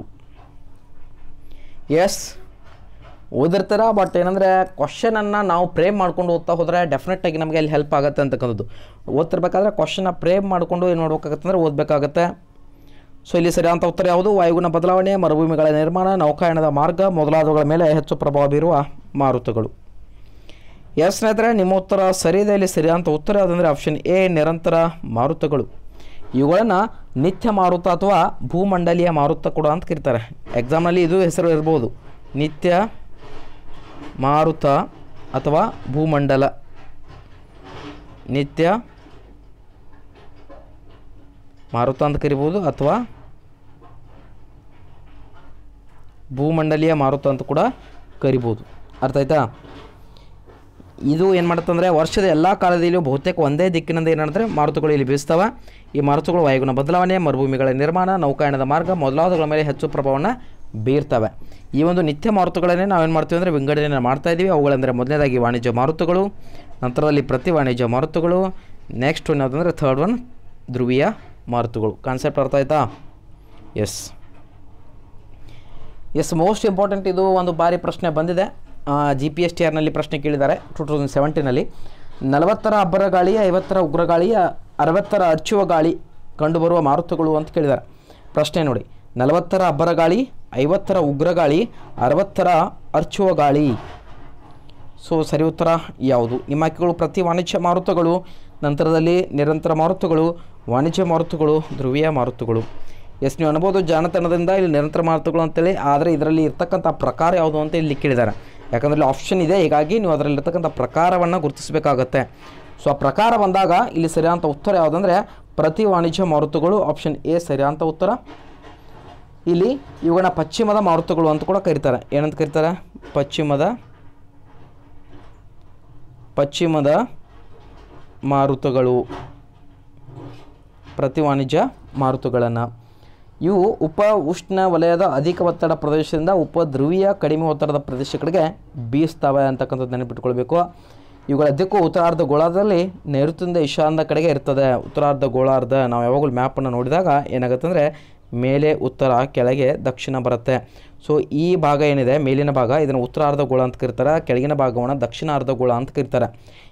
ಎಸ್ ಓದಿರ್ತಾರ ಬಟ್ ಏನಂದರೆ ಕ್ವಶನನ್ನು ನಾವು ಪ್ರೇಮ್ ಮಾಡ್ಕೊಂಡು ಓದ್ತಾ ಹೋದರೆ ಡೆಫಿನೆಟಾಗಿ ನಮಗೆ ಅಲ್ಲಿ ಹೆಲ್ಪ್ ಆಗುತ್ತೆ ಅಂತಕ್ಕಂಥದ್ದು ಓದ್ತಿರ್ಬೇಕಾದ್ರೆ ಕ್ವಶನ್ನ ಪ್ರೇಮ್ ಮಾಡಿಕೊಂಡು ಏನು ಮಾಡ್ಬೇಕಾಗತ್ತೆ ಅಂದರೆ ಓದಬೇಕಾಗತ್ತೆ ಸೊ ಇಲ್ಲಿ ಸರಿಯಾದಂಥ ಉತ್ತರ ಯಾವುದು ವಾಯುಗುಣ ಬದಲಾವಣೆ ಮರುಭೂಮಿಗಳ ನಿರ್ಮಾಣ ನೌಕಾಯಾನದ ಮಾರ್ಗ ಮೊದಲಾದವುಗಳ ಮೇಲೆ ಹೆಚ್ಚು ಪ್ರಭಾವ ಬೀರುವ ಮಾರುತಗಳು ಎಸ್ ಸ್ನೇಹಿತರೆ ನಿಮ್ಮ ಉತ್ತರ ಸರಿ ಇದೆ ಇಲ್ಲಿ ಸರಿಯಾದಂಥ ಉತ್ತರ ಯಾವುದಂದರೆ ಆಪ್ಷನ್ ಎ ನಿರಂತರ ಮಾರುತಗಳು ಇವುಗಳನ್ನು ನಿತ್ಯ ಮಾರುತ ಅಥವಾ ಭೂಮಂಡಲೀಯ ಮಾರುತ ಕೂಡ ಅಂತ ಕರೀತಾರೆ ಎಕ್ಸಾಮ್ನಲ್ಲಿ ಇದು ಹೆಸರು ಇರ್ಬೋದು ನಿತ್ಯ ಮಾರುತ ಅಥವಾ ಭೂಮಂಡಲ ನಿತ್ಯ ಮಾರುತ ಅಂತ ಕರಿಬೋದು ಅಥವಾ ಭೂಮಂಡಲೀಯ ಮಾರುತ ಅಂತ ಕೂಡ ಕರಿಬೋದು ಅರ್ಥ ಆಯ್ತಾ ಇದು ಏನು ಮಾಡುತ್ತಂದರೆ ವರ್ಷದ ಎಲ್ಲ ಕಾಲದಲ್ಲಿಯೂ ಬಹುತೇಕ ಒಂದೇ ದಿಕ್ಕಿನಿಂದ ಏನಂದರೆ ಮಾರುತಗಳು ಇಲ್ಲಿ ಬೀಸ್ತವೆ ಈ ಮಾರುತಗಳು ವಾಯುಗುಣ ಬದಲಾವಣೆ ಮರುಭೂಮಿಗಳ ನಿರ್ಮಾಣ ನೌಕಾಯಾನದ ಮಾರ್ಗ ಮೊದಲಾದವುಗಳ ಮೇಲೆ ಹೆಚ್ಚು ಪ್ರಭಾವವನ್ನು ಬೀರ್ತವೆ ಈ ಒಂದು ನಿತ್ಯ ಮಾರುತಗಳನ್ನೇ ನಾವೇನು ಮಾಡ್ತೀವಿ ಅಂದರೆ ವಿಂಗಡಣೆ ಮಾಡ್ತಾ ಇದ್ದೀವಿ ಅವುಗಳೆಂದರೆ ಮೊದಲನೇದಾಗಿ ವಾಣಿಜ್ಯ ಮಾರುತಗಳು ನಂತರದಲ್ಲಿ ಪ್ರತಿ ವಾಣಿಜ್ಯ ಮಾರುತಗಳು ನೆಕ್ಸ್ಟ್ ಒನ್ ಯಾವುದಂದರೆ ಥರ್ಡ್ ಒನ್ ಧ್ರುವೀಯ ಮಾರುತಗಳು ಕಾನ್ಸೆಪ್ಟ್ ಅರ್ಥ ಆಯ್ತಾ ಎಸ್ ಎಸ್ ಮೋಸ್ಟ್ ಇಂಪಾರ್ಟೆಂಟ್ ಇದು ಒಂದು ಬಾರಿ ಪ್ರಶ್ನೆ ಬಂದಿದೆ ಜಿ ಪಿ ಎಸ್ ಟಿ ಆರ್ನಲ್ಲಿ ಪ್ರಶ್ನೆ ಕೇಳಿದ್ದಾರೆ ಟೂ ತೌಸಂಡ್ ಸೆವೆಂಟೀನಲ್ಲಿ ನಲವತ್ತರ ಅಬ್ಬರ ಗಾಳಿ ಐವತ್ತರ ಉಗ್ರ ಗಾಳಿ ಅರವತ್ತರ ಅಚ್ಚುವ ಗಾಳಿ ಕಂಡುಬರುವ ಮಾರುತಗಳು ಅಂತ ಕೇಳಿದ್ದಾರೆ ಪ್ರಶ್ನೆ ನೋಡಿ ನಲವತ್ತರ ಅಬ್ಬರ ಗಾಳಿ ಐವತ್ತರ ಉಗ್ರ ಗಾಳಿ ಅರವತ್ತರ ಅರ್ಚುವ ಗಾಳಿ ಸೊ ಸರಿ ಉತ್ತರ ಯಾವುದು ನಿಮ್ಮ ಆಯ್ಕೆಗಳು ಪ್ರತಿ ವಾಣಿಜ್ಯ ಮಾರುತಗಳು ನಂತರದಲ್ಲಿ ನಿರಂತರ ಮಾರುತಗಳು ವಾಣಿಜ್ಯ ಮಾರುತಗಳು ಧ್ರುವೀಯ ಮಾರುತಗಳು ಎಸ್ ನೀವು ಅನ್ಬೋದು ಜಾಣತನದಿಂದ ಇಲ್ಲಿ ನಿರಂತರ ಮಾರುತಗಳು ಅಂತೇಳಿ ಆದರೆ ಇದರಲ್ಲಿ ಇರ್ತಕ್ಕಂಥ ಪ್ರಕಾರ ಯಾವುದು ಅಂತ ಇಲ್ಲಿ ಕೇಳಿದ್ದಾರೆ ಯಾಕಂದರೆ ಇಲ್ಲಿ ಆಪ್ಷನ್ ಇದೆ ಹೀಗಾಗಿ ನೀವು ಅದರಲ್ಲಿ ಇರ್ತಕ್ಕಂಥ ಪ್ರಕಾರವನ್ನು ಗುರುತಿಸಬೇಕಾಗತ್ತೆ ಸೊ ಆ ಪ್ರಕಾರ ಬಂದಾಗ ಇಲ್ಲಿ ಸರಿಯಾದಂಥ ಉತ್ತರ ಯಾವುದಂದರೆ ಪ್ರತಿ ವಾಣಿಜ್ಯ ಮಾರುತಗಳು ಆಪ್ಷನ್ ಎ ಸರಿಯಾದಂಥ ಉತ್ತರ ಇಲ್ಲಿ ಇವುಗಳನ್ನ ಪಶ್ಚಿಮದ ಮಾರುತಗಳು ಅಂತ ಕೂಡ ಕರೀತಾರೆ ಏನಂತ ಕರೀತಾರೆ ಪಶ್ಚಿಮದ ಪಶ್ಚಿಮದ ಮಾರುತಗಳು ಪ್ರತಿ ವಾಣಿಜ್ಯ ಮಾರುತಗಳನ್ನು ಇವು ಉಪ ಉಷ್ಣ ವಲಯದ ಅಧಿಕ ಒತ್ತಡ ಪ್ರದೇಶದಿಂದ ಉಪ ಧ್ರುವೀಯ ಕಡಿಮೆ ಒತ್ತಡದ ಪ್ರದೇಶಗಳಿಗೆ ಬೀಸ್ತವೆ ಅಂತಕ್ಕಂಥದ್ದು ನೆನಪಿಟ್ಕೊಳ್ಬೇಕು ಇವುಗಳ ದಿಕ್ಕು ಉತ್ತರಾರ್ಧ ಗೋಳಾರ್ಧದಲ್ಲಿ ನೈಋತ್ಯದಿಂದ ಈಶಾನ್ಯ ಕಡೆಗೆ ಇರ್ತದೆ ಉತ್ತರಾರ್ಧ ಗೋಳಾರ್ಧ ನಾವು ಯಾವಾಗಲೂ ಮ್ಯಾಪನ್ನು ನೋಡಿದಾಗ ಏನಾಗುತ್ತೆ ಅಂದರೆ ಮೇಲೆ ಉತ್ತರ ಕೆಳಗೆ ದಕ್ಷಿಣ ಬರುತ್ತೆ ಸೊ ಈ ಭಾಗ ಏನಿದೆ ಮೇಲಿನ ಭಾಗ ಇದನ್ನು ಉತ್ತರಾರ್ಧ ಗೋಳ ಅಂತ ಕರೀತಾರೆ ಕೆಳಗಿನ ಭಾಗವನ್ನು ದಕ್ಷಿಣ ಅರ್ಧ ಗೋಳ ಅಂತ ಕರೀತಾರೆ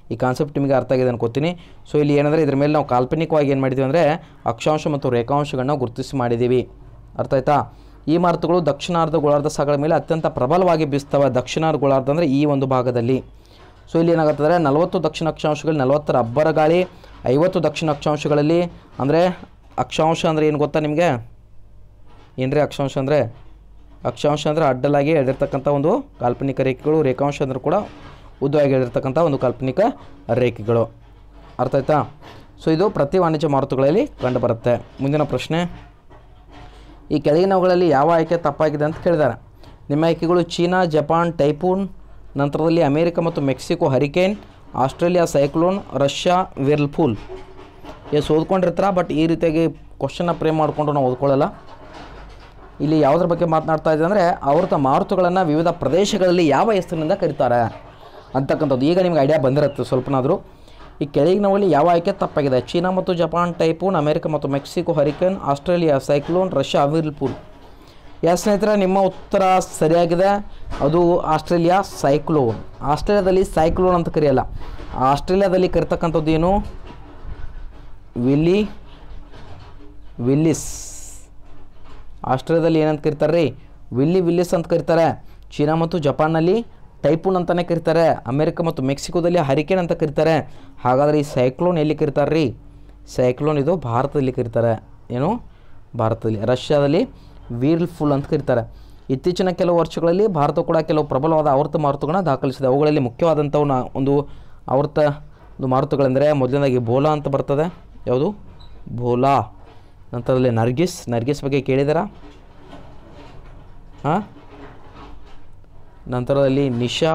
ಈ ಕಾನ್ಸೆಪ್ಟ್ ನಿಮಗೆ ಅರ್ಥ ಆಗಿದೆ ಅನ್ಕೋತೀನಿ ಸೊ ಇಲ್ಲಿ ಏನಂದರೆ ಇದ್ರ ಮೇಲೆ ನಾವು ಕಾಲ್ಪನಿಕವಾಗಿ ಏನು ಮಾಡಿದ್ದೀವಿ ಅಂದರೆ ಅಕ್ಷಾಂಶ ಮತ್ತು ರೇಖಾಂಶಗಳನ್ನ ಗುರುತಿಸಿ ಮಾಡಿದ್ದೀವಿ ಅರ್ಥ ಆಯ್ತಾ ಈ ಮಾರುತಗಳು ದಕ್ಷಿಣಾರ್ಧ ಗೋಳಾರ್ಧ ಸಾಗರ ಮೇಲೆ ಅತ್ಯಂತ ಪ್ರಬಲವಾಗಿ ಬೀಸ್ತವೆ ದಕ್ಷಿಣಾರ್ಧ ಗೋಳಾರ್ಧ ಅಂದರೆ ಈ ಒಂದು ಭಾಗದಲ್ಲಿ ಸೊ ಇಲ್ಲಿ ಏನಾಗುತ್ತದೆ ನಲವತ್ತು ದಕ್ಷಿಣ ಅಕ್ಷಾಂಶಗಳಲ್ಲಿ ನಲವತ್ತರ ಅಬ್ಬರ ಗಾಳಿ ಐವತ್ತು ದಕ್ಷಿಣ ಅಕ್ಷಾಂಶಗಳಲ್ಲಿ ಅಂದರೆ ಅಕ್ಷಾಂಶ ಅಂದರೆ ಏನು ಗೊತ್ತಾ ನಿಮಗೆ ಏನ್ರಿ ಅಕ್ಷಾಂಶ ಅಂದರೆ ಅಕ್ಷಾಂಶ ಅಂದರೆ ಅಡ್ಡಲಾಗಿ ಎಳೆದಿರ್ತಕ್ಕಂಥ ಒಂದು ಕಾಲ್ಪನಿಕ ರೇಖೆಗಳು ರೇಖಾಂಶ ಅಂದ್ರೆ ಕೂಡ ಉದ್ದವಾಗಿ ಎಳೆದಿರ್ತಕ್ಕಂಥ ಒಂದು ಕಾಲ್ಪನಿಕ ರೇಖೆಗಳು ಅರ್ಥ ಆಯ್ತಾ ಸೊ ಇದು ಪ್ರತಿ ವಾಣಿಜ್ಯ ಮಾರುತಗಳಲ್ಲಿ ಕಂಡುಬರುತ್ತೆ ಮುಂದಿನ ಪ್ರಶ್ನೆ ಈ ಕೆಳಗಿನವುಗಳಲ್ಲಿ ಯಾವ ಆಯ್ಕೆ ತಪ್ಪಾಗಿದೆ ಅಂತ ಕೇಳಿದ್ದಾರೆ ನಿಮ್ಮ ಆಯ್ಕೆಗಳು ಚೀನಾ ಜಪಾನ್ ಟೈಪೂನ್ ನಂತರದಲ್ಲಿ ಅಮೇರಿಕ ಮತ್ತು Mexico hurricane Australia cyclone Russia whirlpool yes ಓದ್ಕೊಂಡಿರ್ತಾರ ಬಟ್ ಈ ರೀತಿಯಾಗಿ ಕ್ವಶನ್ನ ಪ್ರೇಮ್ ಮಾಡಿಕೊಂಡು ನಾವು ಓದ್ಕೊಳ್ಳಲ್ಲ ಇಲ್ಲಿ ಯಾವುದ್ರ ಬಗ್ಗೆ ಮಾತನಾಡ್ತಾ ಇದೆ ಅಂದರೆ ಆವೃತ ಮಾರುತಗಳನ್ನು ವಿವಿಧ ಪ್ರದೇಶಗಳಲ್ಲಿ ಯಾವ ಹೆಸರಿನಿಂದ ಕರೀತಾರೆ ಅಂತಕ್ಕಂಥದ್ದು ಈಗ ನಿಮ್ಗೆ ಐಡಿಯಾ ಬಂದಿರುತ್ತೆ ಸ್ವಲ್ಪನಾದರೂ ಈ ಕೆಳಗಿನವಲ್ಲಿ ಯಾವ ಆಯ್ಕೆ ತಪ್ಪಾಗಿದೆ ಚೀನಾ ಮತ್ತು ಜಪಾನ್ ಟೈಪೂನ್ ಅಮೆರಿಕ ಮತ್ತು Mexico hurricane Australia cyclone Russia whirlpool ಯಾ ಸ್ನೇಹಿತರೆ ನಿಮ್ಮ ಉತ್ತರ ಸರಿಯಾಗಿದೆ ಅದು ಆಸ್ಟ್ರೇಲಿಯಾ ಸೈಕ್ಲೋನ್ ಆಸ್ಟ್ರೇಲಿಯಾದಲ್ಲಿ ಸೈಕ್ಲೋನ್ ಅಂತ ಕರೆಯಲ್ಲ ಆಸ್ಟ್ರೇಲಿಯಾದಲ್ಲಿ ಕರಿತಕ್ಕಂಥದ್ದು ಏನು ವಿಲ್ಲಿ ವಿಲ್ಲಿಸ್ ಆಸ್ಟ್ರೇಲಿಯಾದಲ್ಲಿ ಏನಂತ ಕರೀತಾರೆ ರೀ ವಿಲ್ಲಿ ವಿಲ್ಲಿಸ್ ಅಂತ ಕರೀತಾರೆ ಚೀನಾ ಮತ್ತು ಜಪಾನ್ನಲ್ಲಿ ಟೈಪೂನ್ ಅಂತಲೇ ಕರೀತಾರೆ ಅಮೆರಿಕ ಮತ್ತು ಮೆಕ್ಸಿಕೋದಲ್ಲಿ ಹರಿಕೇನ್ ಅಂತ ಕರೀತಾರೆ ಹಾಗಾದರೆ ಈ ಸೈಕ್ಲೋನ್ ಎಲ್ಲಿ ಕರೀತಾರೆ ರೀ ಸೈಕ್ಲೋನ್ ಇದು ಭಾರತದಲ್ಲಿ ಕರೀತಾರೆ ಏನು ಭಾರತದಲ್ಲಿ ರಷ್ಯಾದಲ್ಲಿ ವೀರ್ಲ್ಫುಲ್ ಅಂತ ಕರೀತಾರೆ ಇತ್ತೀಚಿನ ಕೆಲವು ವರ್ಷಗಳಲ್ಲಿ ಭಾರತ ಕೂಡ ಕೆಲವು ಪ್ರಬಲವಾದ ಆವರ್ತ ಮಾರುತಗಳನ್ನ ದಾಖಲಿಸಿದೆ ಅವುಗಳಲ್ಲಿ ಮುಖ್ಯವಾದಂಥವು ನಾ ಒಂದು ಆವರ್ತ ಒಂದು ಮಾರುತಗಳೆಂದರೆ ಮೊದಲನೇದಾಗಿ ಬೋಲಾ ಅಂತ ಬರ್ತದೆ ಯಾವುದು ಬೋಲಾ ನಂತರದಲ್ಲಿ ನರ್ಗಿಸ್ ನರ್ಗಿಸ್ ಬಗ್ಗೆ ಕೇಳಿದಾರಾ ಹಾಂ ನಂತರದಲ್ಲಿ ನಿಶಾ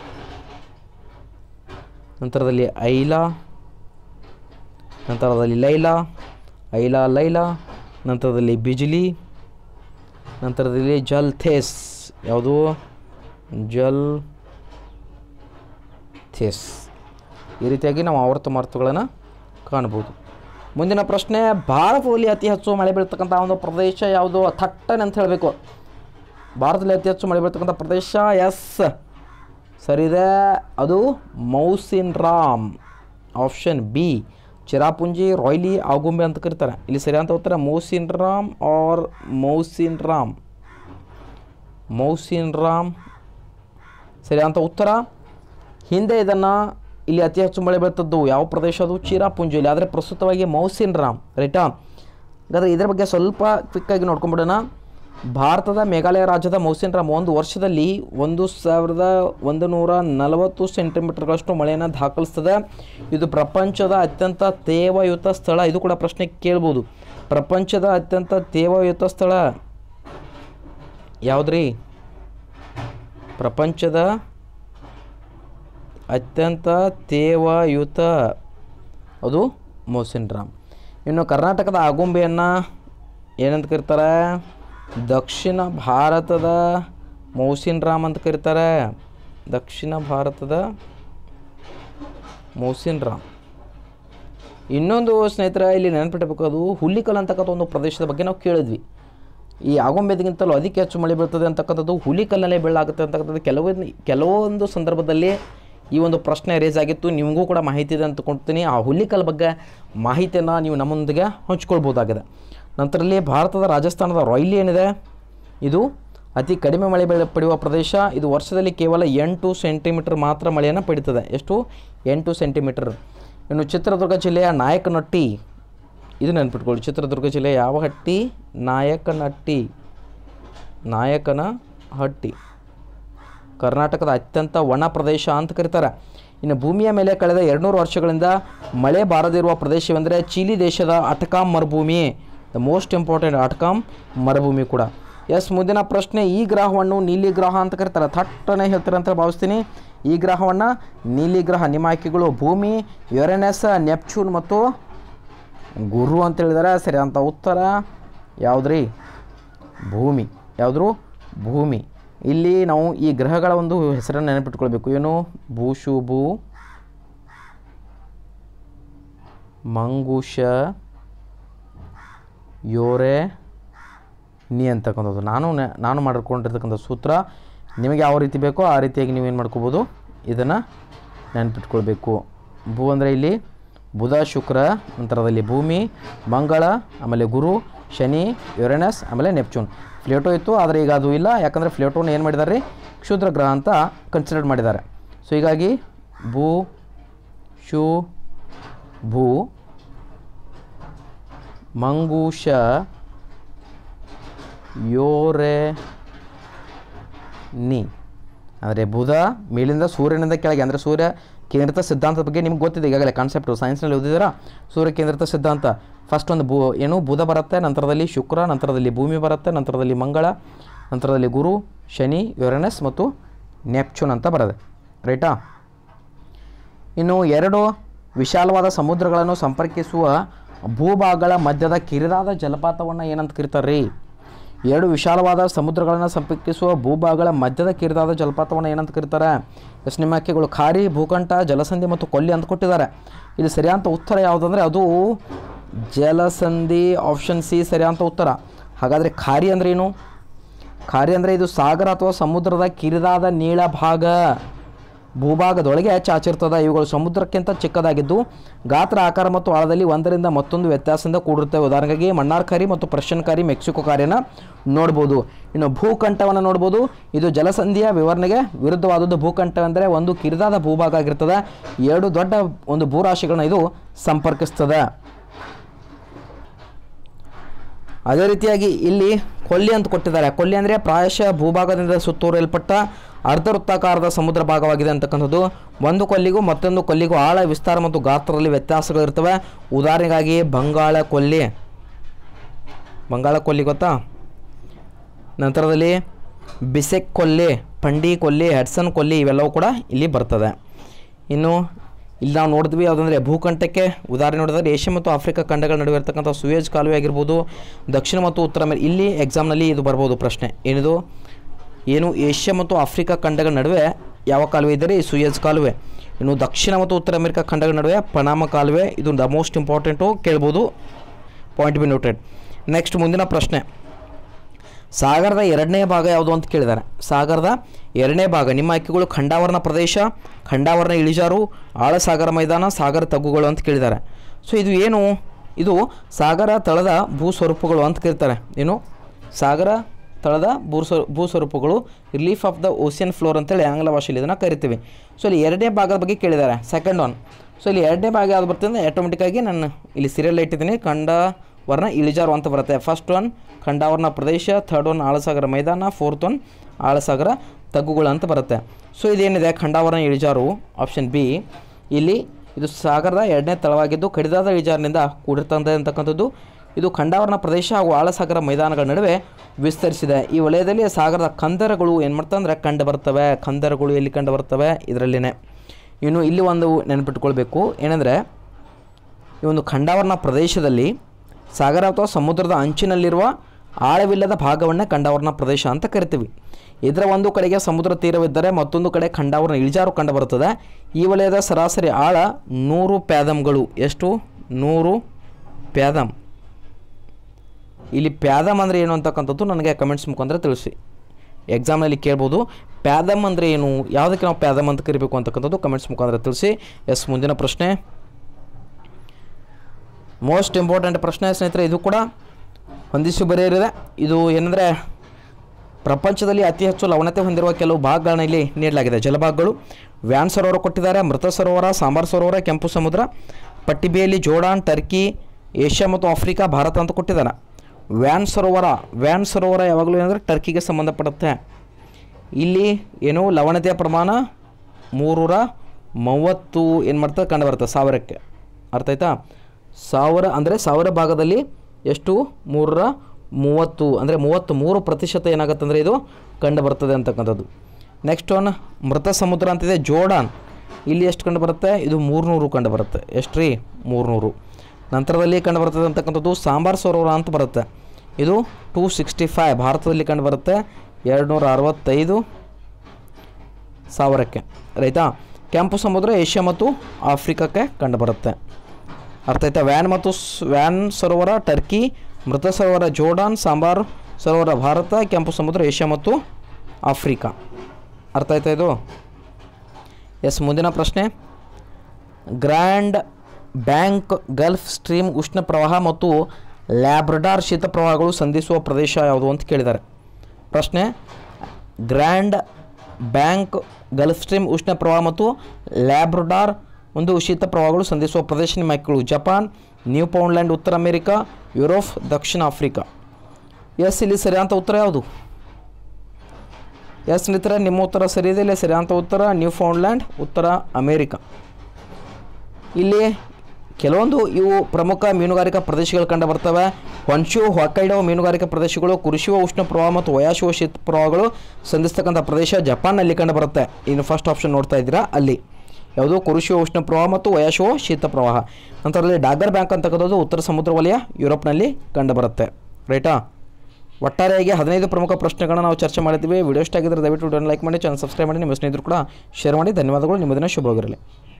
ನಂತರದಲ್ಲಿ ಐಲಾ ನಂತರದಲ್ಲಿ ಲೈಲಾ ಐಲಾ ಲೈಲಾ ನಂತರದಲ್ಲಿ ಬಿಜ್ಲಿ ನಂತರದಲ್ಲಿ ಜಲ್ ಥೇಸ್ ಯಾವುದು ಜಲ್ ಥೇಸ್ ಈ ರೀತಿಯಾಗಿ ನಾವು ಆವರ್ತ ಮಾರುತಗಳನ್ನು ಕಾಣ್ಬೋದು ಮುಂದಿನ ಪ್ರಶ್ನೆ ಭಾರತದಲ್ಲಿ ಅತಿ ಹೆಚ್ಚು ಮಳೆ ಬೀಳ್ತಕ್ಕಂಥ ಒಂದು ಪ್ರದೇಶ ಯಾವುದು ಥಟ್ಟನೆ ಅಂತ ಹೇಳಬೇಕು ಭಾರತದಲ್ಲಿ ಅತಿ ಹೆಚ್ಚು ಮಳೆ ಬೀಳ್ತಕ್ಕಂಥ ಪ್ರದೇಶ ಎಸ್ ಸರಿದೆ ಅದು Mawsynram option B Cherrapunji ರಾಯ್ಲಿ ಆಗುಂಬೆ ಅಂತ ಕರೀತಾರೆ ಇಲ್ಲಿ ಸರಿಯಾದ ಉತ್ತರ Mawsynram or Mawsynram Mawsynram ಸರಿಯಾದ ಉತ್ತರ ಹಿಂದೆ ಇದನ್ನು ಇಲ್ಲಿ ಅತಿ ಹೆಚ್ಚು ಮಳೆ ಬೀಳ್ತದ್ದು ಯಾವ ಪ್ರದೇಶ ಅದು ಚಿರಾಪುಂಜಿಯಲ್ಲಿ ಆದರೆ ಪ್ರಸ್ತುತವಾಗಿ ಮೌಸಿನ್ ರಾಮ್ ರೈಟಾ ಹಾಗಾದರೆ ಇದರ ಬಗ್ಗೆ ಸ್ವಲ್ಪ ಕ್ವಿಕ್ಕಾಗಿ ನೋಡ್ಕೊಂಬಿಡೋಣ ಭಾರತದ ಮೇಘಾಲಯ ರಾಜ್ಯದ ಮೌಸಿನ್ ರಾಮ್ ಒಂದು ವರ್ಷದಲ್ಲಿ ಒಂದು ಸಾವಿರದ ಒಂದು ನೂರ ನಲವತ್ತು ಸೆಂಟಿಮೀಟರ್ಗಳಷ್ಟು ಮಳೆಯನ್ನು ದಾಖಲಿಸ್ತದೆ ಇದು ಪ್ರಪಂಚದ ಅತ್ಯಂತ ತೇವಯುತ ಸ್ಥಳ ಇದು ಕೂಡ ಪ್ರಶ್ನೆ ಕೇಳ್ಬೋದು ಪ್ರಪಂಚದ ಅತ್ಯಂತ ತೇವಯುತ ಸ್ಥಳ ಯಾವುದ್ರಿ ಪ್ರಪಂಚದ ಅತ್ಯಂತ ತೇವಯುತ ಅದು ಮೌಸಿನ್ ರಾಮ್ ಇನ್ನು ಕರ್ನಾಟಕದ ಆಗುಂಬೆಯನ್ನು ಏನಂತ ಕರೀತಾರೆ ದಕ್ಷಿಣ ಭಾರತದ ಮೌಸಿನ್ ರಾಮ್ ಅಂತ ಕರೀತಾರೆ ದಕ್ಷಿಣ ಭಾರತದ ಮೌಸಿನ್ ರಾಮ್ ಇನ್ನೊಂದು ಸ್ನೇಹಿತರ ಇಲ್ಲಿ ನೆನಪಿಟ್ಟಬೇಕು ಅದು ಹುಲಿಕಲ್ ಅಂತಕ್ಕಂಥ ಒಂದು ಪ್ರದೇಶದ ಬಗ್ಗೆ ನಾವು ಕೇಳಿದ್ವಿ ಈ ಆಗೊಂಬೆದಗಿಂತಲೂ ಅದಕ್ಕೆ ಹೆಚ್ಚು ಮಳೆ ಬೀಳ್ತದೆ ಅಂತಕ್ಕಂಥದ್ದು ಹುಲಿಕಲ್ಲಲ್ಲೇ ಬೀಳಾಗುತ್ತೆ ಅಂತಕ್ಕಂಥದ್ದು ಕೆಲವೊಂದು ಕೆಲವೊಂದು ಸಂದರ್ಭದಲ್ಲಿ ಈ ಒಂದು ಪ್ರಶ್ನೆ ರೇಸ್ ಆಗಿತ್ತು ನಿಮಗೂ ಕೂಡ ಮಾಹಿತಿ ಇದೆ ಅಂದ್ಕೊಳ್ತೀನಿ ಆ ಹುಲಿಕಲ್ ಬಗ್ಗೆ ಮಾಹಿತಿಯನ್ನು ನೀವು ನಮ್ಮೊಂದಿಗೆ ಹಂಚ್ಕೊಳ್ಬೋದಾಗಿದೆ ನಂತರಲ್ಲಿ ಭಾರತದ ರಾಜಸ್ಥಾನದ ರಾಯ್ಲಿ ಏನಿದೆ ಇದು ಅತಿ ಕಡಿಮೆ ಮಳೆ ಬೆಳೆ ಪಡೆಯುವ ಪ್ರದೇಶ ಇದು ವರ್ಷದಲ್ಲಿ ಕೇವಲ ಎಂಟು ಸೆಂಟಿಮೀಟರ್ ಮಾತ್ರ ಮಳೆಯನ್ನು ಪಡೀತದೆ ಎಷ್ಟು ಎಂಟು ಸೆಂಟಿಮೀಟರ್ ಇನ್ನು ಚಿತ್ರದುರ್ಗ ಜಿಲ್ಲೆಯ ನಾಯಕನಹಟ್ಟಿ ಇದು ನೆನ್ಪಿಟ್ಕೊಳ್ಳಿ ಚಿತ್ರದುರ್ಗ ಜಿಲ್ಲೆಯ ಯಾವ ಹಟ್ಟಿ ನಾಯಕನಹಟ್ಟಿ ನಾಯಕನ ಹಟ್ಟಿ ಕರ್ನಾಟಕದ ಅತ್ಯಂತ ಒಣ ಪ್ರದೇಶ ಅಂತ ಕರೀತಾರೆ ಇನ್ನು ಭೂಮಿಯ ಮೇಲೆ ಕಳೆದ ಎರಡುನೂರು ವರ್ಷಗಳಿಂದ ಮಳೆ ಬಾರದಿರುವ ಪ್ರದೇಶವೆಂದರೆ ಚೀಲಿ ದೇಶದ ಅಟಕಾಮ್ ಮರುಭೂಮಿ ದ ಮೋಸ್ಟ್ ಇಂಪಾರ್ಟೆಂಟ್ ಅಟಕಾಮ್ ಮರುಭೂಮಿ ಕೂಡ ಎಸ್ ಮುಂದಿನ ಪ್ರಶ್ನೆ ಈ ಗ್ರಹವನ್ನು ನೀಲಿ ಗ್ರಹ ಅಂತ ಕರೀತಾರೆ ಥಟ್ಟನೆ ಹೇಳ್ತಾರೆ ಅಂತ ಭಾವಿಸ್ತೀನಿ ಈ ಗ್ರಹವನ್ನು ನೀಲಿ ಗ್ರಹ ನಿಮ್ಮ ಆಯ್ಕೆಗಳು ಭೂಮಿ ಯುರೆನಸ್ ನೆಪ್ಚೂನ್ ಮತ್ತು ಗುರು ಅಂತ ಹೇಳಿದ್ದಾರೆ ಸರಿ ಅಂತ ಉತ್ತರ ಯಾವುದ್ರಿ ಭೂಮಿ ಯಾವುದ್ರು ಭೂಮಿ ಇಲ್ಲಿ ನಾವು ಈ ಗ್ರಹಗಳ ಒಂದು ಹೆಸರನ್ನು ನೆನಪಿಟ್ಕೊಳ್ಬೇಕು ಏನು ಭೂಶು ಭೂ ಮಂಗುಷ ಯೋರೆ ನಿ ಅಂತಕ್ಕಂಥದ್ದು ನಾನು ನೆ- ನಾನು ಮಾಡಿಕೊಂಡಿರ್ತಕ್ಕಂಥ ಸೂತ್ರ ನಿಮಗೆ ಯಾವ ರೀತಿ ಬೇಕೋ ಆ ರೀತಿಯಾಗಿ ನೀವೇನು ಮಾಡ್ಕೋಬೋದು ಇದನ್ನು ನೆನಪಿಟ್ಕೊಳ್ಬೇಕು ಭೂ ಅಂದರೆ ಇಲ್ಲಿ ಬುಧ ಶುಕ್ರ ನಂತರದಲ್ಲಿ ಭೂಮಿ ಮಂಗಳ ಆಮೇಲೆ ಗುರು ಶನಿ ಯುರೆನಸ್ ಆಮೇಲೆ ನೆಪ್ಚೂನ್ ಫ್ಲೇಟೋ ಇತ್ತು ಆದರೆ ಈಗ ಅದು ಇಲ್ಲ ಯಾಕಂದರೆ ಫ್ಲೇಟೋನ ಏನು ಮಾಡಿದ್ದಾರೆ ರೀ ಕ್ಷುದ್ರ ಗ್ರಹ ಅಂತ ಕನ್ಸಿಡರ್ ಮಾಡಿದ್ದಾರೆ ಸೊ ಹೀಗಾಗಿ ಭೂ ಶು ಭೂ ಮಂಗೂಷ ಯೋರೆ ನಿ ಅಂದರೆ ಬುಧ ಮೇಲಿಂದ ಸೂರ್ಯನಿಂದ ಕೆಳಗೆ ಅಂದರೆ ಸೂರ್ಯ ಕೇಂದ್ರಿತ ಸಿದ್ಧಾಂತದ ಬಗ್ಗೆ ನಿಮ್ಗೆ ಗೊತ್ತಿದೆ ಈಗಾಗಲೇ ಕಾನ್ಸೆಪ್ಟು ಸೈನ್ಸ್ನಲ್ಲಿ ಓದಿದ್ದೀರಾ ಸೂರ್ಯ ಕೇಂದ್ರಿತ ಸಿದ್ಧಾಂತ ಫಸ್ಟ್ ಒಂದು ಭೂ ಏನು ಬುಧ ಬರುತ್ತೆ ನಂತರದಲ್ಲಿ ಶುಕ್ರ ನಂತರದಲ್ಲಿ ಭೂಮಿ ಬರುತ್ತೆ ನಂತರದಲ್ಲಿ ಮಂಗಳ ನಂತರದಲ್ಲಿ ಗುರು ಶನಿ ಯುರೆನಸ್ ಮತ್ತು ನೆಪ್ಚೂನ್ ಅಂತ ಬರುತ್ತೆ ರೈಟಾ ಇನ್ನು ಎರಡು ವಿಶಾಲವಾದ ಸಮುದ್ರಗಳನ್ನು ಸಂಪರ್ಕಿಸುವ ಭೂಭಾಗಗಳ ಮಧ್ಯದ ಕಿರಿದಾದ ಜಲಪಾತವನ್ನು ಏನಂತ ಕರೀತಾರೆ ರೀ ಎರಡು ವಿಶಾಲವಾದ ಸಮುದ್ರಗಳನ್ನು ಸಂಪರ್ಕಿಸುವ ಭೂಭಾಗಗಳ ಮಧ್ಯದ ಕಿರಿದಾದ ಜಲಪಾತವನ್ನು ಏನಂತ ಕರೀತಾರೆ ಎಸ್ ನಿಮ್ಮ ಆಯ್ಕೆಗಳು ಖಾರಿ ಭೂಕಂಠ ಜಲಸಂಧಿ ಮತ್ತು ಕೊಲ್ಲಿ ಅಂತ ಕೊಟ್ಟಿದ್ದಾರೆ ಇಲ್ಲಿ ಸರಿಯಾದ ಉತ್ತರ ಯಾವುದಂದರೆ ಅದು ಜಲಸಂಧಿ ಆಪ್ಷನ್ ಸಿ ಸರಿಯಾದ ಉತ್ತರ ಹಾಗಾದರೆ ಖಾರಿ ಅಂದ್ರೆ ಏನು ಖಾರಿ ಅಂದರೆ ಇದು ಸಾಗರ ಅಥವಾ ಸಮುದ್ರದ ಕಿರಿದಾದ ನೀಳ ಭಾಗ ಭೂಭಾಗದೊಳಗೆ ಚಾಚಿರ್ತದೆ ಇವುಗಳು ಸಮುದ್ರಕ್ಕಿಂತ ಚಿಕ್ಕದಾಗಿದ್ದು ಗಾತ್ರ ಆಕಾರ ಮತ್ತು ಆಳದಲ್ಲಿ ಒಂದರಿಂದ ಮತ್ತೊಂದು ವ್ಯತ್ಯಾಸದಿಂದ ಕೂಡಿರುತ್ತವೆ ಉದಾಹರಣೆಗೆ ಮನ್ನಾರ್ ಖಾರಿ ಮತ್ತು ಪ್ರಶನ್ ಖಾರಿ ಮೆಕ್ಸಿಕೋ ಖಾರಿಯನ್ನು ನೋಡ್ಬೋದು ಇನ್ನು ಭೂಕಂಠವನ್ನು ನೋಡ್ಬೋದು ಇದು ಜಲಸಂಧಿಯ ವಿವರಣೆಗೆ ವಿರುದ್ಧವಾದದ್ದು ಭೂಕಂಠ ಅಂದರೆ ಒಂದು ಕಿರಿದಾದ ಭೂಭಾಗ ಆಗಿರ್ತದೆ ಎರಡು ದೊಡ್ಡ ಒಂದು ಭೂರಾಶಿಗಳನ್ನ ಇದು ಸಂಪರ್ಕಿಸ್ತದೆ ಅದೇ ರೀತಿಯಾಗಿ ಇಲ್ಲಿ ಕೊಲ್ಲಿ ಅಂತ ಕೊಟ್ಟಿದ್ದಾರೆ ಕೊಲ್ಲಿ ಅಂದರೆ ಪ್ರಾಯಶಃ ಭೂಭಾಗದಿಂದ ಸುತ್ತುವರಿಯಲ್ಪಟ್ಟ ಅರ್ಧ ವೃತ್ತಾಕಾರದ ಸಮುದ್ರ ಭಾಗವಾಗಿದೆ ಅಂತಕ್ಕಂಥದ್ದು ಒಂದು ಕೊಲ್ಲಿಗೂ ಮತ್ತೊಂದು ಕೊಲ್ಲಿಗೂ ಆಳ ವಿಸ್ತಾರ ಮತ್ತು ಗಾತ್ರದಲ್ಲಿ ವ್ಯತ್ಯಾಸಗಳಿರ್ತವೆ ಉದಾಹರಣೆಗಾಗಿ ಬಂಗಾಳ ಕೊಲ್ಲಿ ಬಂಗಾಳ ಕೊಲ್ಲಿ ಗೊತ್ತಾ ನಂತರದಲ್ಲಿ ಬಿಸೆಕ್ ಕೊಲ್ಲಿ ಪಂಡಿ ಕೊಲ್ಲಿ ಹೆಡ್ಸನ್ ಕೊಲ್ಲಿ ಇವೆಲ್ಲವೂ ಕೂಡ ಇಲ್ಲಿ ಬರ್ತದೆ ಇನ್ನು ಇಲ್ಲಿ ನಾವು ನೋಡಿದ್ವಿ ಯಾವುದಂದರೆ ಭೂಕಂಠಕ್ಕೆ ಉದಾಹರಣೆ ನೋಡಿದ್ರೆ ಏಷ್ಯಾ ಮತ್ತು ಆಫ್ರಿಕಾ ಖಂಡಗಳ ನಡುವೆ ಇರ್ತಕ್ಕಂಥ ಸುಯೇಜ್ ಕಾಲುವೆ ಆಗಿರ್ಬೋದು ದಕ್ಷಿಣ ಮತ್ತು ಉತ್ತರ ಅಮೇರಿ ಇಲ್ಲಿ ಎಕ್ಸಾಮ್ನಲ್ಲಿ ಇದು ಬರ್ಬೋದು ಪ್ರಶ್ನೆ ಏನಿದು ಏನು ಏಷ್ಯಾ ಮತ್ತು ಆಫ್ರಿಕಾ ಖಂಡಗಳ ನಡುವೆ ಯಾವ ಕಾಲುವೆ ಇದೆ ರೀ ಸುಯೇಜ್ ಕಾಲುವೆ ಇನ್ನು ದಕ್ಷಿಣ ಮತ್ತು ಉತ್ತರ ಅಮೆರಿಕಾ ಖಂಡಗಳ ನಡುವೆ ಪನಾಮ ಕಾಲುವೆ ಇದು ದ ಮೋಸ್ಟ್ ಇಂಪಾರ್ಟೆಂಟು ಕೇಳ್ಬೋದು ಪಾಯಿಂಟ್ ಬಿ ನೋಟೆಡ್ ನೆಕ್ಸ್ಟ್ ಮುಂದಿನ ಪ್ರಶ್ನೆ ಸಾಗರದ ಎರಡನೇ ಭಾಗ ಯಾವುದು ಅಂತ ಕೇಳಿದ್ದಾರೆ ಸಾಗರದ ಎರಡನೇ ಭಾಗ ನಿಮ್ಮ ಆಯ್ಕೆಗಳು ಖಂಡಾವರಣ ಪ್ರದೇಶ ಖಂಡಾವರಣ ಇಳಿಜಾರು ಆಳಸಾಗರ ಮೈದಾನ ಸಾಗರ ತಗ್ಗುಗಳು ಅಂತ ಕೇಳಿದ್ದಾರೆ ಸೊ ಇದು ಏನು ಇದು ಸಾಗರ ತಳದ ಭೂ ಸ್ವರೂಪಗಳು ಅಂತ ಕರೀತಾರೆ ಏನು ಸಾಗರ ತಳದ ಭೂ ಸ್ವ- ಭೂ ಸ್ವರೂಪಗಳು relief of the ocean floor ಅಂತೇಳಿ ಆಂಗ್ಲ ಭಾಷೆಯಲ್ಲಿ ಇದನ್ನು ಕರಿತೀವಿ ಸೊ ಇಲ್ಲಿ ಎರಡನೇ ಭಾಗದ ಬಗ್ಗೆ ಕೇಳಿದ್ದಾರೆ ಸೆಕೆಂಡ್ ಒನ್ ಸೊ ಇಲ್ಲಿ ಎರಡನೇ ಭಾಗ ಯಾವ್ದು ಬರ್ತದೆ ಅಂದರೆ ಆಟೋಮೆಟಿಕ್ಕಾಗಿ ನಾನು ಇಲ್ಲಿ ಸೀರಿಯಲ್ ಇಟ್ಟಿದ್ದೀನಿ ಖಂಡ ವರ್ಣ ಇಳಿಜಾರು ಅಂತ ಬರುತ್ತೆ ಫಸ್ಟ್ ಒನ್ ಖಂಡಾವರಣ ಪ್ರದೇಶ ಥರ್ಡ್ ಒನ್ ಆಳಸಾಗರ ಮೈದಾನ ಫೋರ್ತ್ ಒನ್ ಆಳಸಾಗರ ತಗ್ಗುಗಳು ಅಂತ ಬರುತ್ತೆ ಸೊ ಇದೇನಿದೆ ಖಂಡಾವರಣ ಇಳಿಜಾರು ಆಪ್ಷನ್ ಬಿ ಇಲ್ಲಿ ಇದು ಸಾಗರದ ಎರಡನೇ ತಳವಾಗಿದ್ದು ಕಡಿದಾದ ಇಳಿಜಾರಿನಿಂದ ಕೂಡಿರ್ತಂತೆ ಅಂತಕ್ಕಂಥದ್ದು ಇದು ಖಂಡಾವರಣ ಪ್ರದೇಶ ಹಾಗೂ ಆಳಸಾಗರ ಮೈದಾನಗಳ ನಡುವೆ ವಿಸ್ತರಿಸಿದೆ ಈ ವಲಯದಲ್ಲಿ ಸಾಗರದ ಕಂದರಗಳು ಏನು ಮಾಡ್ತವೆ ಅಂದರೆ ಕಂಡು ಬರ್ತವೆ ಕಂದರಗಳು ಎಲ್ಲಿ ಕಂಡು ಬರ್ತವೆ ಇದರಲ್ಲಿನೇ ಇನ್ನು ಇಲ್ಲಿ ಒಂದು ನೆನಪಿಟ್ಕೊಳ್ಬೇಕು ಏನಂದರೆ ಈ ಒಂದು ಖಂಡಾವರಣ ಪ್ರದೇಶದಲ್ಲಿ ಸಾಗರ ಅಥವಾ ಸಮುದ್ರದ ಅಂಚಿನಲ್ಲಿರುವ ಆಳವಿಲ್ಲದ ಭಾಗವನ್ನೇ ಖಂಡಾವರಣ ಪ್ರದೇಶ ಅಂತ ಕರಿತೀವಿ ಇದರ ಒಂದು ಕಡೆಗೆ ಸಮುದ್ರ ತೀರವಿದ್ದರೆ ಮತ್ತೊಂದು ಕಡೆ ಖಂಡಾವರಣ ಇಳಿಜಾರು ಕಂಡುಬರುತ್ತದೆ ಈ ವಲಯದ ಸರಾಸರಿ ಆಳ ನೂರು ಪ್ಯಾದಮ್ಗಳು ಎಷ್ಟು ನೂರು ಪ್ಯಾದಮ್ ಇಲ್ಲಿ ಪ್ಯಾದಮ್ ಅಂದರೆ ಏನು ಅಂತಕ್ಕಂಥದ್ದು ನನಗೆ ಕಮೆಂಟ್ಸ್ ಮುಖಾಂತರ ತಿಳಿಸಿ ಎಕ್ಸಾಮ್ನಲ್ಲಿ ಕೇಳ್ಬೋದು ಪ್ಯಾದಮ್ ಅಂದರೆ ಏನು ಯಾವುದಕ್ಕೆ ನಾವು ಪ್ಯಾದಮ್ ಅಂತ ಕರಿಬೇಕು ಅಂತಕ್ಕಂಥದ್ದು ಕಮೆಂಟ್ಸ್ ಮುಖಾಂತರ ತಿಳಿಸಿ ಎಸ್ ಮುಂದಿನ ಪ್ರಶ್ನೆ ಮೋಸ್ಟ್ ಇಂಪಾರ್ಟೆಂಟ್ ಪ್ರಶ್ನೆ ಸ್ನೇಹಿತರೆ ಇದು ಕೂಡ ಹೊಂದಿಸಿ ಬರೆಯಿರಿದೆ ಇದು ಏನಂದರೆ ಪ್ರಪಂಚದಲ್ಲಿ ಅತಿ ಹೆಚ್ಚು ಲವಣತೆ ಹೊಂದಿರುವ ಕೆಲವು ಭಾಗಗಳನ್ನ ಇಲ್ಲಿ ನೀಡಲಾಗಿದೆ ಜಲಭಾಗಗಳು ವ್ಯಾನ್ ಸರೋವರ ಕೊಟ್ಟಿದ್ದಾರೆ ಮೃತ ಸರೋವರ ಸಾಂಬಾರ್ ಸರೋವರ ಕೆಂಪು ಸಮುದ್ರ ಪಟ್ಟಿಬಿಯಲ್ಲಿ ಜೋರ್ಡಾನ್ ಟರ್ಕಿ ಏಷ್ಯಾ ಮತ್ತು ಆಫ್ರಿಕಾ ಭಾರತ ಅಂತ ಕೊಟ್ಟಿದ್ದಾರೆ ವ್ಯಾನ್ ಸರೋವರ ವ್ಯಾನ್ ಸರೋವರ ಯಾವಾಗಲೂ ಏನಂದರೆ ಟರ್ಕಿಗೆ ಸಂಬಂಧಪಡುತ್ತೆ ಇಲ್ಲಿ ಏನು ಲವಣತೆಯ ಪ್ರಮಾಣ ಮೂರೂರ ಮೂವತ್ತು ಏನು ಮಾಡ್ತದೆ ಕಂಡು ಬರ್ತದೆ ಸಾವಿರಕ್ಕೆ ಅರ್ಥ ಆಯ್ತಾ ಸಾವಿರ ಅಂದರೆ ಸಾವಿರ ಭಾಗದಲ್ಲಿ ಎಷ್ಟು ಮೂರರ ಮೂವತ್ತು ಅಂದರೆ ಮೂವತ್ತು ಮೂರು ಪ್ರತಿಶತ ಏನಾಗುತ್ತೆ ಅಂದರೆ ಇದು ಕಂಡು ಬರ್ತದೆ ಅಂತಕ್ಕಂಥದ್ದು ನೆಕ್ಸ್ಟ್ ಒನ್ ಮೃತ ಸಮುದ್ರ ಅಂತಿದೆ ಜೋರ್ಡಾನ್ ಇಲ್ಲಿ ಎಷ್ಟು ಕಂಡು ಬರುತ್ತೆ ಇದು ಮೂರುನೂರು ಕಂಡು ಬರುತ್ತೆ ಎಷ್ಟು ರೀ ಮೂರುನೂರು ನಂತರದಲ್ಲಿ ಕಂಡು ಬರ್ತದೆ ಅಂತಕ್ಕಂಥದ್ದು ಸಾಂಬಾರ್ ಸರೋವರ ಅಂತ ಬರುತ್ತೆ ಇದು ಟೂ ಸಿಕ್ಸ್ಟಿ ಫೈವ್ ಭಾರತದಲ್ಲಿ ಕಂಡು ಬರುತ್ತೆ ಎರಡು ನೂರ ಅರವತ್ತೈದು ಸಾವಿರಕ್ಕೆ ರೈತಾ ಕೆಂಪು ಸಮುದ್ರ ಏಷ್ಯಾ ಮತ್ತು ಆಫ್ರಿಕಾಕ್ಕೆ ಕಂಡುಬರುತ್ತೆ ಅರ್ಥ ಆಯ್ತಾ ವ್ಯಾನ್ ಮತ್ತು ಸ್- ವ್ಯಾನ್ ಸರೋವರ ಟರ್ಕಿ ಮೃತ ಸರೋವರ ಜೋರ್ಡಾನ್ ಸಾಂಬಾರ್ ಸರೋವರ ಭಾರತ ಕೆಂಪು ಸಮುದ್ರ ಏಷ್ಯಾ ಮತ್ತು ಆಫ್ರಿಕಾ ಅರ್ಥ ಆಯ್ತಾ ಇದು ಎಸ್ ಮುಂದಿನ ಪ್ರಶ್ನೆ ಗ್ರ್ಯಾಂಡ್ ಬ್ಯಾಂಕ್ ಗಲ್ಫ್ ಸ್ಟ್ರೀಮ್ ಉಷ್ಣ ಪ್ರವಾಹ ಮತ್ತು ಲ್ಯಾಬ್ರಡಾರ್ ಶೀತ ಪ್ರವಾಹಗಳು ಸಂಧಿಸುವ ಪ್ರದೇಶ ಯಾವುದು ಅಂತ ಕೇಳಿದ್ದಾರೆ ಪ್ರಶ್ನೆ ಗ್ರ್ಯಾಂಡ್ ಬ್ಯಾಂಕ್ ಗಲ್ಫ್ ಸ್ಟ್ರೀಮ್ ಉಷ್ಣ ಪ್ರವಾಹ ಮತ್ತು ಲ್ಯಾಬ್ರಡಾರ್ ಒಂದು ಶೀತ ಪ್ರವಾಹಗಳು ಸಂಧಿಸುವ ಪ್ರದೇಶ ನಿಮ್ಮ ಆಯ್ಕೆಗಳು ಜಪಾನ್ ನ್ಯೂ ಪೌಂಡ್ಲ್ಯಾಂಡ್ ಉತ್ತರ ಅಮೆರಿಕ ಯುರೋಪ್ ದಕ್ಷಿಣ ಆಫ್ರಿಕಾ ಎಸ್ ಇಲ್ಲಿ ಸರಿಯಾದ ಉತ್ತರ ಯಾವುದು ಎಸ್ ಸ್ನೇಹಿತರೆ ನಿಮ್ಮ ಉತ್ತರ ಸರಿ ಇದೆ ಇಲ್ಲಿ ಸರಿಯಾದ ಉತ್ತರ ನ್ಯೂ ಫೌಂಡ್ಲ್ಯಾಂಡ್ ಉತ್ತರ ಅಮೇರಿಕ ಇಲ್ಲಿ ಕೆಲವೊಂದು ಇವು ಪ್ರಮುಖ ಮೀನುಗಾರಿಕಾ ಪ್ರದೇಶಗಳು ಕಂಡು ಬರ್ತವೆ ಹೊನ್ಶು ಹೊಕ್ಕೈಡೋ ಮೀನುಗಾರಿಕಾ ಪ್ರದೇಶಗಳು ಕುರುಶಿವ ಉಷ್ಣ ಪ್ರವಾಹ ಮತ್ತು ವಯಾಶುವ ಶೀತ ಪ್ರವಾಹಗಳು ಸಂಧಿಸ್ತಕ್ಕಂಥ ಪ್ರದೇಶ ಜಪಾನ್ನಲ್ಲಿ ಕಂಡು ಬರುತ್ತೆ ಇನ್ನು ಫಸ್ಟ್ ಆಪ್ಷನ್ ನೋಡ್ತಾ ಇದ್ದೀರಾ ಅಲ್ಲಿ ಯಾವುದು ಕುರುಶಿವ ಉಷ್ಣ ಪ್ರವಾಹ ಮತ್ತು ವಯಾಶುವ ಶೀತ ಪ್ರವಾಹ ನಂತರದಲ್ಲಿ ಡಾಗರ್ ಬ್ಯಾಂಕ್ ಅಂತಕ್ಕಂಥದ್ದು ಉತ್ತರ ಸಮುದ್ರ ವಲಯ ಯುರೋಪ್ನಲ್ಲಿ ಕಂಡು ಬರುತ್ತೆ ರೈಟಾ ಒಟ್ಟಾರೆಯಾಗಿ ಹದಿನೈದು ಪ್ರಮುಖ ಪ್ರಶ್ನೆಗಳನ್ನ ನಾವು ಚರ್ಚೆ ಮಾಡಿದ್ದೀವಿ ವಿಡಿಯೋ ಇಷ್ಟ ಆಗಿದ್ದರೆ ದಯವಿಟ್ಟು ವಿಡಿಯೋನ ಲೈಕ್ ಮಾಡಿ ಚಾನಲ್ ಸಬ್ಸ್ಕ್ರೈಬ್ ಮಾಡಿ ನಿಮ್ಮ ಸ್ನೇಹಿತರು ಕೂಡ ಶೇರ್ ಮಾಡಿ ಧನ್ಯವಾದಗಳು ನಿಮ್ಮ ದಿನ ಶುಭವಾಗಿರಲಿ